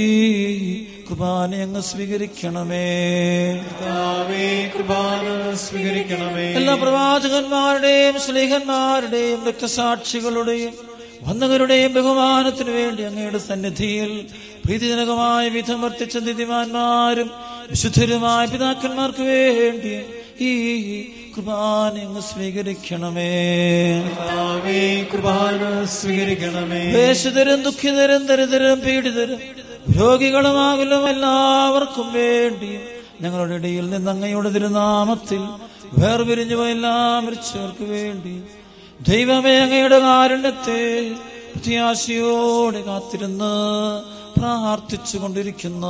Speaker 1: കുർബാന അങ്ങ് സ്വീകരിക്കണമേ
Speaker 2: കർത്താവേ, കൃപാന സ്വീകരിക്കണമേ
Speaker 1: എല്ലാ പ്രവാചകന്മാരുടെയും സ്നേഹന്മാരുടെയും രക്തസാക്ഷികളുടെയും വന്നവരുടെയും ബഹുമാനത്തിനു വേണ്ടി അങ്ങയുടെ സന്നിധിയിൽ പ്രീതിജനകമായ വിധം വർത്തിച്ച നിധിമാന്മാരും വിശുദ്ധരുമായ പിതാക്കന്മാർക്ക് വേണ്ടി ഈ കുർബാന അങ്ങ് സ്വീകരിക്കണമേ
Speaker 2: കർത്താവേ, കൃപാന സ്വീകരിക്കണമേ
Speaker 1: ക്ലേശിതരും ദുഃഖിതരും ദരിദ്രരും പീഡിതരും രോഗികളുമാകലും എല്ലാവർക്കും വേണ്ടിയും ഞങ്ങളുടെ ഇടയിൽ നിന്ന് അങ്ങയുടെ തിരുനാമത്തിൽ വേർപിരിഞ്ഞു പോയ എല്ലാ മരിച്ചവർക്ക് വേണ്ടി ദൈവമേ അങ്ങയുടെ കാരുണ്യത്തെ പ്രത്യാശയോടെ കാത്തിരുന്ന് പ്രാർത്ഥിച്ചു കൊണ്ടിരിക്കുന്ന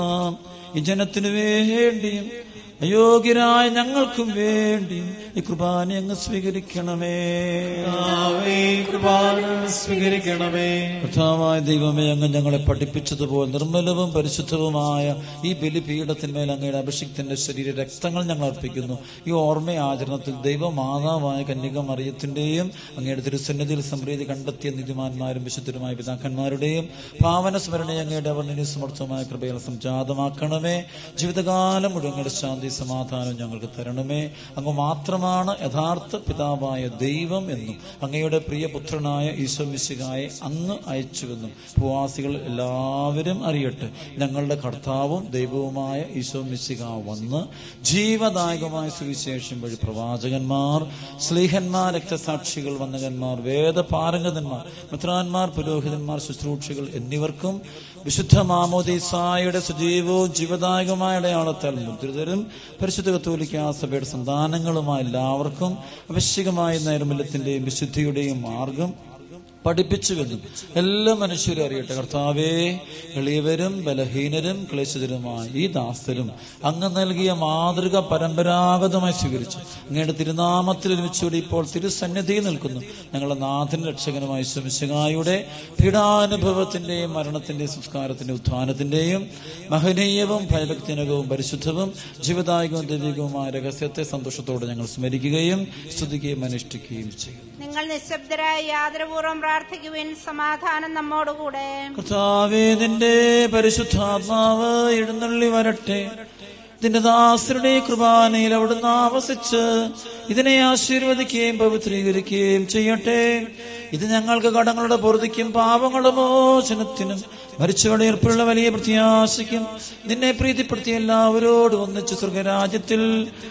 Speaker 1: ഈ ജനത്തിനു വേണ്ടിയും അയോഗ്യരായ ഞങ്ങൾക്കും വേണ്ടിയും ഈ കുർബാന അങ്ങ് സ്വീകരിക്കണമേ
Speaker 2: കർത്താവേ, കൃപാന സ്വീകരിക്കണമേ
Speaker 1: കർത്താവായ ദൈവമേ അങ്ങ് ഞങ്ങളെ പഠിപ്പിച്ചതുപോലെ നിർമ്മലവും പരിശുദ്ധവുമായ ഈ ബലിപീഠത്തിന്മേൽ അങ്ങയുടെ അഭിഷിക്തന്റെ ശരീര രക്തങ്ങൾ ഞങ്ങൾ അർപ്പിക്കുന്നു ഈ ഓർമ്മ ആചരണത്തിൽ ദൈവമാതാവായ കന്യക മറിയത്തിന്റെയും അങ്ങയുടെ തിരുസന്നിധിയിൽ സമൃദ്ധി കണ്ടെത്തിയ നിധിമാന്മാരും വിശുദ്ധരുമായ പിതാക്കന്മാരുടെയും പാവന സ്മരണയെ അങ്ങയുടെ അവർണ്ണി സമർത്ഥമായ കൃപയിൽ സംജാതമാക്കണമേ ജീവിതകാലം മുഴുവൻ അങ്ങയുടെ ശാന്തി സമാധാനം ഞങ്ങൾക്ക് തരണമേ അങ്ങ് മാത്രമാണ് യഥാർത്ഥ പിതാവായ ദൈവം എന്നും അങ്ങയുടെ പ്രിയപുത്രനായ ഈശോ മിശിഹായെ അങ്ങ് അയച്ചുവെന്നും ഉപവാസികൾ എല്ലാവരും അറിയട്ടെ ഞങ്ങളുടെ കർത്താവും ദൈവവുമായ ഈശോ മിശിഹ വന്ന് ജീവദായകമായ സുവിശേഷം വഴി പ്രവാചകന്മാർ സ്ലീഹന്മാർ രക്തസാക്ഷികൾ വന്നകന്മാർ വേദപാരംഗതന്മാർ മിത്രാന്മാർ പുരോഹിതന്മാർ ശുശ്രൂഷികൾ എന്നിവർക്കും വിശുദ്ധ മാമോദീസായുടെ സജീവവും ജീവദായകമായ അടയാളത്താൽ മുദ്രിതരും പരിശുദ്ധ കത്തോലിക്ക സഭയുടെ സന്താനങ്ങളുമായ എല്ലാവർക്കും ആവശ്യകമായ നൈർമല്യത്തിന്റെയും വിശുദ്ധിയുടെയും മാർഗം പഠിപ്പിച്ചുവെന്നും എല്ലാ മനുഷ്യരും അറിയട്ടെ കർത്താവേ എളിയവരും ബലഹീനരും ക്ലേശിതരുമായ ഈ ദാസരും അങ്ങ് നൽകിയ മാതൃക പരമ്പരാഗതമായി സ്വീകരിച്ചു അങ്ങയുടെ തിരുനാമത്തിൽ ഒരുമിച്ചുകൂടി ഇപ്പോൾ തിരുസന്നിധിയിൽ നിൽക്കുന്നു ഞങ്ങളുടെ നാഥൻ രക്ഷകനുമായ ശമിശകായുടെ പീഡാനുഭവത്തിന്റെയും മരണത്തിന്റെയും സംസ്കാരത്തിന്റെയും ഉത്ഥാനത്തിന്റെയും മഹനീയവും ഭയഭക്തിനകവും പരിശുദ്ധവും ജീവദായകവും ദൈവികവുമായ രഹസ്യത്തെ സന്തോഷത്തോടെ ഞങ്ങൾ സ്മരിക്കുകയും സ്തുതിക്കുകയും അനുഷ്ഠിക്കുകയും ചെയ്യും
Speaker 3: നിങ്ങൾ നിശബ്ദരായി യാതൊരുപൂർവ്വം പ്രാർത്ഥിക്കുവിൻ സമാധാനം നമ്മോടുകൂടെ
Speaker 1: കർത്താവേ നിന്റെ പരിശുദ്ധാത്മാവ് എഴുന്നള്ളി വരട്ടെ ഇതിന്റെ ദാസരുടെ കൃപാനയിൽ അവിടുന്ന് ആവസിച്ച് ഇതിനെ ആശീർവദിക്കുകയും പവിത്രീകരിക്കുകയും ചെയ്യട്ടെ ഇത് ഞങ്ങൾക്ക് കടങ്ങളുടെ പൊറുതിക്കും പാപങ്ങളുടെ മോചനത്തിനും മരിച്ചവരുടെ ഏർപ്പുള്ള വലിയ പ്രത്യാശയ്ക്കും നിന്നെ പ്രീതിപ്പെടുത്തിയ എല്ലാവരോടും ഒന്നിച്ച് സ്വർഗരാജ്യത്തിൽ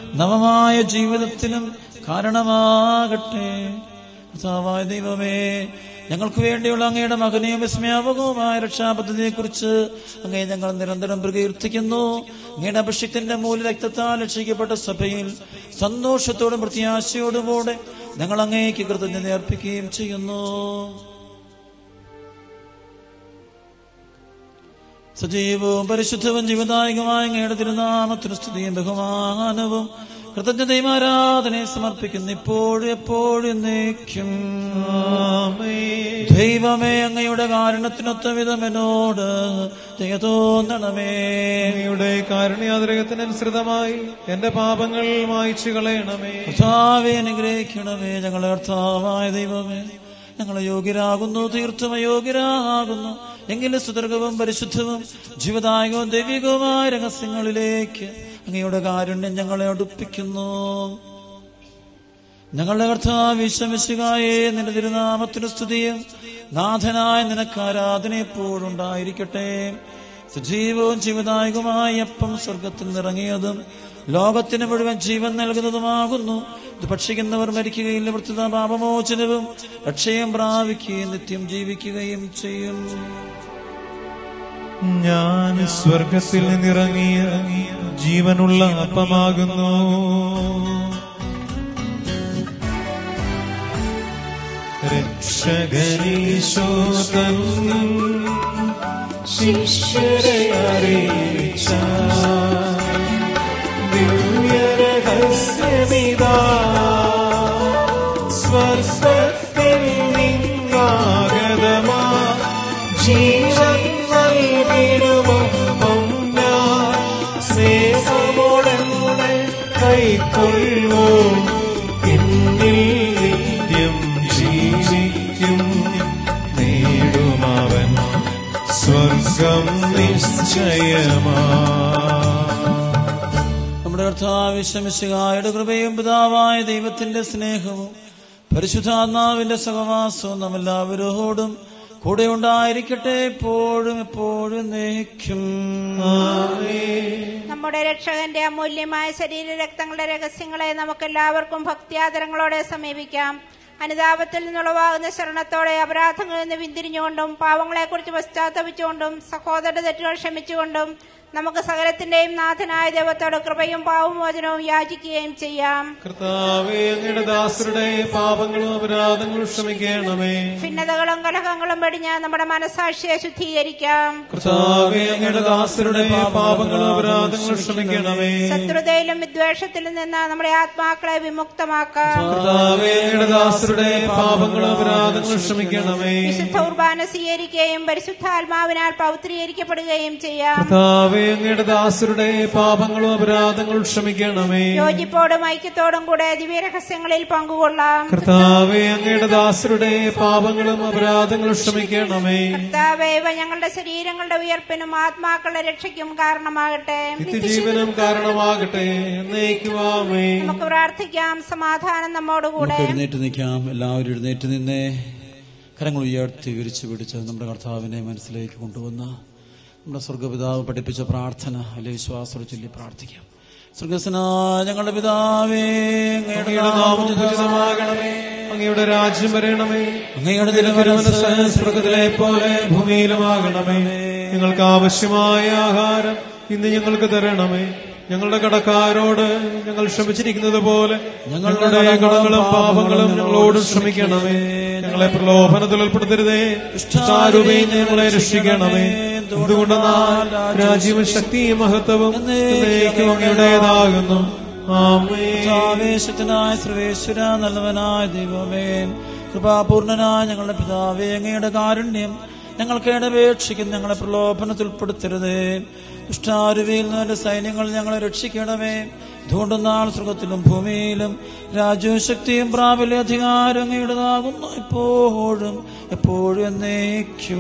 Speaker 1: നവമായ ജീവിതത്തിനും കാരണമാകട്ടെ കർത്താവായ ദൈവമേ ഞങ്ങൾക്ക് വേണ്ടിയുള്ള അങ്ങയുടെ മകനെയും വിസ്മയാപകവുമായ രക്ഷാപദ്ധതിയെ കുറിച്ച് അങ്ങയെ ഞങ്ങൾ നിരന്തരം പ്രകീർത്തിക്കുന്നു അങ്ങയുടെ അഭിഷേകത്തിന്റെ മൂല രക്തത്താൽ രക്ഷിക്കപ്പെട്ട സഭയിൽ സന്തോഷത്തോടും പ്രത്യാശയോടും കൂടെ ഞങ്ങൾ അങ്ങേക്ക് കൃതജ്ഞത അർപ്പിക്കുകയും ചെയ്യുന്നു സജീവവും പരിശുദ്ധവും ജീവദായകമായ അങ്ങയുടെ തിരുനാമത്തിന് സ്തുതിയും ബഹുമാനവും കൃതജ്ഞതയും ആരാധനയെ സമർപ്പിക്കുന്നു ഇപ്പോഴും എപ്പോഴും എന്നേക്കും ദൈവമേ അങ്ങയുടെ കാരണത്തിനൊത്ത വിധം എന്നോട് ദയ തോന്നണമേ
Speaker 2: അങ്ങയുടെ കാരുണ്യാതിരകത്തിനനുസൃതമായി എന്റെ പാപങ്ങൾ മായ്ച്ചു കളയണമേ
Speaker 1: കർത്താവെ അനുഗ്രഹിക്കണമേ ഞങ്ങളെ കർത്താവായ ദൈവമേ ഞങ്ങളെ യോഗ്യരാകുന്നു തീർത്തും അയോഗ്യരാകുന്നു എങ്കിലും സുദീർഘവും പരിശുദ്ധവും ജീവദായകവും ദൈവികവുമായ രഹസ്യങ്ങളിലേക്ക് അങ്ങയുടെ കാരുണ്യം ഞങ്ങളെ അടുപ്പിക്കുന്നു ഞങ്ങളുടെ കർത്താവ് വിശ്വമിശുകായെ നിന്റെ തിരുനാമത്തിന് സ്തുതിയും നാഥനായ നിനക്ക് ആരാധന എപ്പോഴും ഉണ്ടായിരിക്കട്ടെ സജീവവും ജീവദായകവുമായ അപ്പം സ്വർഗത്തിൽ നിറങ്ങിയതും ലോകത്തിന് മുഴുവൻ ജീവൻ നൽകുന്നതുമാകുന്നു ഇത് ഭക്ഷിക്കുന്നവർ മരിക്കുകയില്ല വൃത്തിത പാപമോചനവും രക്ഷയും പ്രാപിക്കുകയും നിത്യം ജീവിക്കുകയും ചെയ്യും
Speaker 2: ഞാൻ സ്വർഗത്തിൽ നിന്നിറങ്ങിയ ജീവനുള്ള അപ്പമാകുന്നു രക്ഷകരീശോതൻ ശിഷ്യരെ അറിയിച്ച ദിവ്യരഹസ്യമിതാ സ്വർഗത്തിൽ നിന്നാഗതമാ ജീവൻ നൽകിടുമൊപ്പം ഞാൻ സ്നേഹമോടെ കൈക്കൊള്ളൂ എന്നിൽ നിത്യം ജീവിക്കും നേടുമവൻ സ്വർഗം നിശ്ചയമാ
Speaker 1: നമ്മുടെ കർത്താവ് ശമിശുകായുടെ കൃപയും പിതാവായ ദൈവത്തിന്റെ സ്നേഹവും പരിശുദ്ധാത്മാവിന്റെ സഹവാസവും നമ്മെല്ലാവരോടും കൂടെ ഉണ്ടായിരിക്കട്ടെ എപ്പോഴും എപ്പോഴും നയിക്കും
Speaker 3: നമ്മുടെ രക്ഷകന്റെ അമൂല്യമായ ശരീര രക്തങ്ങളുടെ രഹസ്യങ്ങളെ നമുക്കെല്ലാവർക്കും ഭക്തിയാദരങ്ങളോടെ സമീപിക്കാം അനുതാപത്തിൽ നിന്നുളവാകുന്ന ശരണത്തോടെ അപരാധങ്ങളിൽ നിന്ന് പിന്തിരിഞ്ഞുകൊണ്ടും പാവങ്ങളെക്കുറിച്ച് പശ്ചാത്തപിച്ചുകൊണ്ടും സഹോദര തെറ്റുകൾ ക്ഷമിച്ചുകൊണ്ടും നമുക്ക് സകലത്തിന്റെയും നാഥനായ ദൈവത്തോട് കൃപയും പാവമോചനവും യാചിക്കുകയും ചെയ്യാം
Speaker 2: കർത്താവേ അങ്ങയുടെ ദാസരുടെ പാപങ്ങളും അപരാധങ്ങളും ക്ഷമിക്കണമേ
Speaker 3: ഭിന്നതകളും കലഹങ്ങളും വെടിഞ്ഞ് നമ്മുടെ മനസാക്ഷിയെ ശുദ്ധീകരിക്കാം
Speaker 2: കർത്താവേ അങ്ങയുടെ ദാസരുടെ പാപങ്ങളും അപരാധങ്ങളും ക്ഷമിക്കണമേ
Speaker 3: ശത്രുതയിലും വിദ്വേഷത്തിലും നിന്ന് നമ്മുടെ ആത്മാക്കളെ വിമുക്തമാക്കാം
Speaker 2: കർത്താവേ അങ്ങയുടെ ദാസരുടെ പാപങ്ങളും അപരാധങ്ങളും ക്ഷമിക്കണമേ
Speaker 3: വിശുദ്ധ കുർബാന സ്വീകരിക്കുകയും പരിശുദ്ധാത്മാവിനാൽ പൗത്രീകരിക്കപ്പെടുകയും ചെയ്യാം
Speaker 2: കർത്താവേ അങ്ങയുടെ ദാസരുടെ പാപങ്ങളും അപരാധങ്ങളും ക്ഷമിക്കണമേ
Speaker 3: യോജിപ്പോടും ഐക്യത്തോടും കൂടെ ദിവ്യരഹസ്യങ്ങളിൽ പങ്കുകൊള്ളാം
Speaker 2: കർത്താവേ അങ്ങയുടെ ദാസരുടെ പാപങ്ങളും അപരാധങ്ങളും ക്ഷമിക്കണമേ
Speaker 3: കർത്താവേ ഇവ ഞങ്ങളുടെ ശരീരങ്ങളുടെ ഉയർപ്പിനും ആത്മാക്കളുടെ രക്ഷയ്ക്കും കാരണമാകട്ടെ
Speaker 2: നിത്യജീവനം കാരണമാകട്ടെ എന്നേക്കുവാമേ
Speaker 3: നമുക്ക് പ്രാർത്ഥിക്കാം സമാധാനം നമ്മോടുകൂടെ
Speaker 1: നമുക്ക് എഴുന്നേറ്റ് നിൽക്കാം എല്ലാവരും എഴുന്നേറ്റ് നിന്നേ കരങ്ങൾ ഉയർത്തി വിരിച്ചു പിടിച്ച് നമ്മുടെ കർത്താവിനെ മനസ്സിലേക്ക് കൊണ്ടുവന്ന നമ്മുടെ സ്വർഗപിതാവ് പഠിപ്പിച്ച പ്രാർത്ഥന അല്ലെ വിശ്വാസത്തോടെ ചൊല്ലി പ്രാർത്ഥിക്കാം സ്വർഗസ്നായ ഞങ്ങളുടെ പിതാവേ അങ്ങയുടെ
Speaker 2: അങ്ങയുടെ നാമം ഉചിതമാകണമേ അങ്ങയുടെ രാജ്യം വരണമേ
Speaker 1: അങ്ങയുടെ
Speaker 2: തിരുവനന്തപുരം സ്വർഗത്തിലെ പോലെ ഭൂമിയിലുമാകണമേ ഞങ്ങൾക്ക് ആവശ്യമായ ആഹാരം ഇന്ന് ഞങ്ങൾക്ക് തരണമേ ഞങ്ങളുടെ കടക്കാരോട് ഞങ്ങൾ ക്ഷമിച്ചിരിക്കുന്നത് പോലെ ഞങ്ങളുടെ കടങ്ങളും പാപങ്ങളും ഞങ്ങളോട് ക്ഷമിക്കണമേ ഞങ്ങളെ പ്രലോഭനത്തിൽ ഉൾപ്പെടുത്തരുതേ ഇഷ്ടാരൂപയും ഞങ്ങളെ രക്ഷിക്കണമേ എന്തുകൊണ്ടെന്നാൽ രാജ്യവും ശക്തിയും മഹത്വവും എന്നേക്കും അങ്ങയുടേതാകുന്നു ആമേ
Speaker 1: ആവേശത്തിനായ സർവേശ്വര നല്ലവനായ ദൈവമേ കൃപാപൂർണനായ ഞങ്ങളുടെ പിതാവേ അങ്ങയുടെ കാരുണ്യം ഞങ്ങൾക്ക് ഇടപേക്ഷിക്കും ഞങ്ങളെ പ്രലോഭനത്തിൽ ഉൾപ്പെടുത്തരുതേ ദുഷ്ടാരുവിയിൽ നിന്റെ സൈന്യങ്ങൾ ഞങ്ങളെ രക്ഷിക്കണമേ ഇതുകൊണ്ടെന്നാൾ സ്വർഗത്തിലും ഭൂമിയിലും രാജ്യവും ശക്തിയും പ്രാബല്യ അധികാരം അങ്ങയുടേതാകുന്നു എപ്പോഴും എപ്പോഴും എന്നേക്കും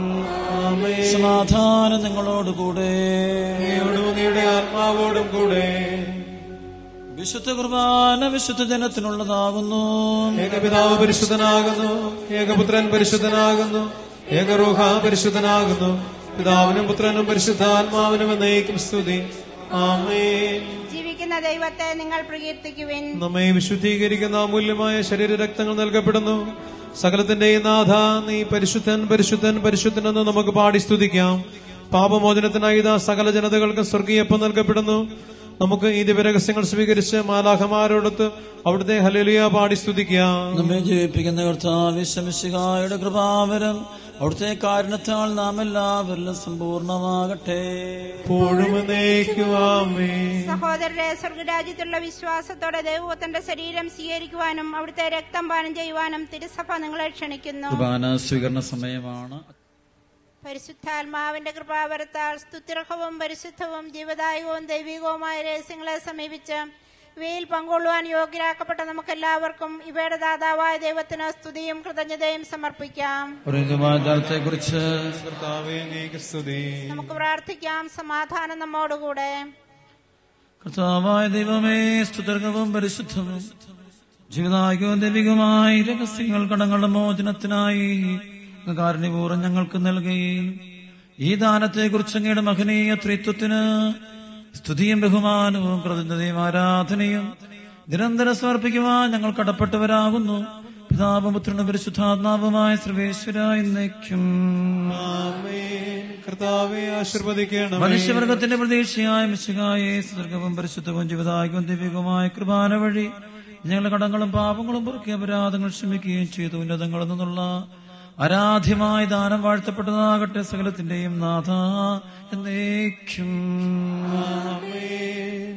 Speaker 1: സമാധാനം നിങ്ങളോടുകൂടെ
Speaker 2: അങ്ങയോടും അങ്ങയുടെ ആത്മാവോടും കൂടെ
Speaker 1: വിശുദ്ധ കുർബാന വിശുദ്ധ ജനത്തിനുള്ളതാകുന്നു
Speaker 2: ഏകപിതാവ് പരിശുദ്ധനാകുന്നു ഏകപുത്രൻ പരിശുദ്ധനാകുന്നു ഏകറൂഹ പരിശുദ്ധനാകുന്നു പിതാവിനും പുത്രനും പരിശുദ്ധാത്മാവിനും എന്നേക്കും സ്തുതി ആമേൻ
Speaker 3: ജീവിക്കുന്ന ദൈവത്തെ നിങ്ങൾ പ്രകീർത്തിക്കുവിൻ
Speaker 2: നമ്മെ വിശുദ്ധീകരിക്കുന്ന അമൂല്യമായ ശരീര രക്തങ്ങൾ നൽകപ്പെടുന്നു സകലത്തിന്റെയും നാഥ നീ പരിശുദ്ധൻ പരിശുദ്ധൻ പരിശുദ്ധൻ എന്ന് നമുക്ക് പാടി സ്തുതിക്കാം പാപമോചനത്തിനായി ഇതാ സകല ജനതകൾക്കും സ്വർഗീയപ്പം നൽകപ്പെടുന്നു നമുക്ക് ഈ ദിവരഹസ്യങ്ങൾ സ്വീകരിച്ച് മാലാഖമാരോടൊത്ത് അവിടുത്തെ ഹലേലിയ പാടി സ്തുതിക്കാം
Speaker 1: നമ്മെ ജീവിപ്പിക്കുന്ന കർത്താവ് ശമിശികായുടെ കൃപാവരം അവിടുത്തെ കാരണത്താൽ നാം എല്ലാവരിലും സമ്പൂർണമാകട്ടെ
Speaker 2: എപ്പോഴും എന്നേക്കുവാമേ
Speaker 3: സഹോദരരെ സ്വർഗരാജ്യത്തുള്ള വിശ്വാസത്തോടെ ദൈവത്തിന്റെ ശരീരം സ്വീകരിക്കുവാനും അവിടുത്തെ രക്തം പാനം ചെയ്യുവാനും തിരുസഭ നിങ്ങളെ ക്ഷണിക്കുന്നു
Speaker 1: കുർബാന സ്വീകരണ സമയമാണ്
Speaker 3: പരിശുദ്ധാത്മാവിന്റെ കൃപാവരത്താൽ സ്തുതിർഹവും പരിശുദ്ധവും ജീവദായകവും ദൈവികവുമായ രഹസ്യങ്ങളെ സമീപിച്ച് ഇവയിൽ പങ്കൊള്ളുവാൻ യോഗ്യരാക്കപ്പെട്ട നമുക്കെല്ലാവർക്കും ഇവയുടെ ദാതാവായ ദൈവത്തിന് സ്തുതിയും കൃതജ്ഞതയും സമർപ്പിക്കാം
Speaker 1: പുരോഹിതമാചാരത്തെ കുറിച്ച്
Speaker 2: കർത്താവേ അങ്ങേക്ക് സ്തുതി
Speaker 3: നമുക്ക് പ്രാർത്ഥിക്കാം സമാധാനം നമ്മോടുകൂടെ
Speaker 1: കർത്താവായ ദൈവമേ സ്തുതർഗവും പരിശുദ്ധവും ജീവിതായകവും ദൈവികവുമായ രഹസ്യങ്ങൾ കടങ്ങളുടെ മോചനത്തിനായി കാരണപൂർവ്വം ഞങ്ങൾക്ക് നൽകി ഈ ദാനത്തെക്കുറിച്ച് അങ്ങയുടെ മഹനീയ ത്രിത്വത്തിന് സ്തുതിയും ബഹുമാനവും കൃതജ്ഞതയും ആരാധനയും നിരന്തരം സമർപ്പിക്കുവാൻ ഞങ്ങൾ കടപ്പെട്ടവരാകുന്നു പിതാവും പുത്രനും പരിശുദ്ധാത്മാവുമായ സർവേശ്വര എന്നേക്കും
Speaker 2: ആമേൻ കർത്താവെ ആശീർവദിക്കണമേ
Speaker 1: മനുഷ്യവർഗത്തിന്റെ പ്രതീക്ഷയായ മിശികായെ സുദീർഘവും പരിശുദ്ധവും ജീവിതായകവും ദിവ്യവുമായ കൃപാന വഴി ഞങ്ങളുടെ കടങ്ങളും പാപങ്ങളും പൊറുക്കിയ അപരാധങ്ങൾ ക്ഷമിക്കുകയും ചെയ്തു ഉന്നതങ്ങളിൽ നിന്നുള്ള ആരാധ്യമായ ദാനം വാഴ്ത്തപ്പെട്ടതാകട്ടെ സകലത്തിന്റെയും നാഥ എന്നേക്കും
Speaker 2: ആമേൻ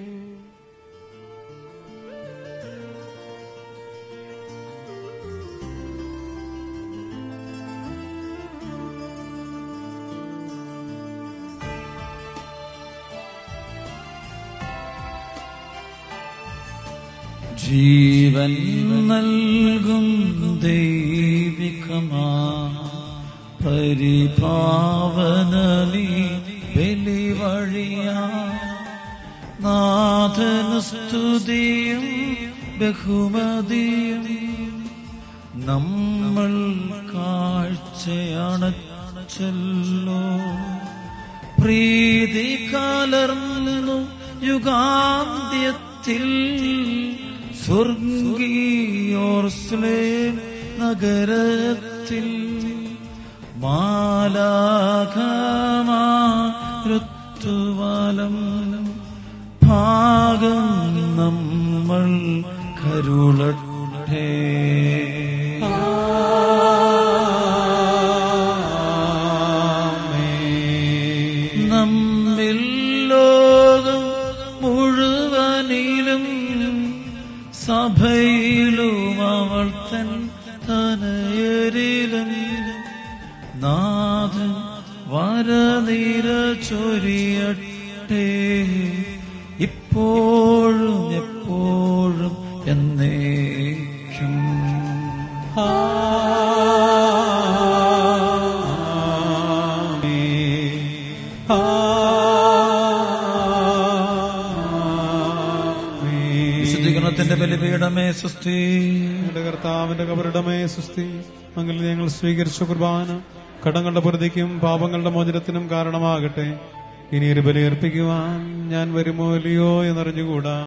Speaker 1: ജീവൻ നൽകും ദൈവികമാ പരിപാവനമീ ബലി വഴിയാ നാഥനു സ്തുതിയും ബഹുമതിയും നമ്മൾ കാഴ്ചയണച്ചല്ലോ പ്രീതി കലർന്നു യുഗാന്ത്യത്തിൽ സ്വർഗീയോർസ്ലേം നഗരത്തിൽ മാലാഖമാരുത്തുവാലം ഭാഗം നമ്മൾ കരുളട്ടെ നമ്മിൽ ലോകം മുഴുവനിലും സഭയിലും അവൾ തൻ തനയരിലും നാഥൻ വരനിര ചൊരിയട്ടെ ഇപ്പോഴും എപ്പോഴും എന്നേക്കും വിശുദ്ധീകരണത്തിന്റെ ബലിപീഠമേ സുസ്ഥി
Speaker 2: ഞങ്ങളുടെ കർത്താവിന്റെ കബറിടമേ സുസ്തി അങ്ങനെ ഞങ്ങൾ സ്വീകരിച്ച കുർബാന കടങ്ങളുടെ പ്രതിക്കും പാപങ്ങളുടെ മോചനത്തിനും കാരണമാകട്ടെ ഇനി ഒരു ബലിയർപ്പിക്കുവാൻ ഞാൻ വരുമോ ഇല്ലയോ എന്നറിഞ്ഞുകൂടാ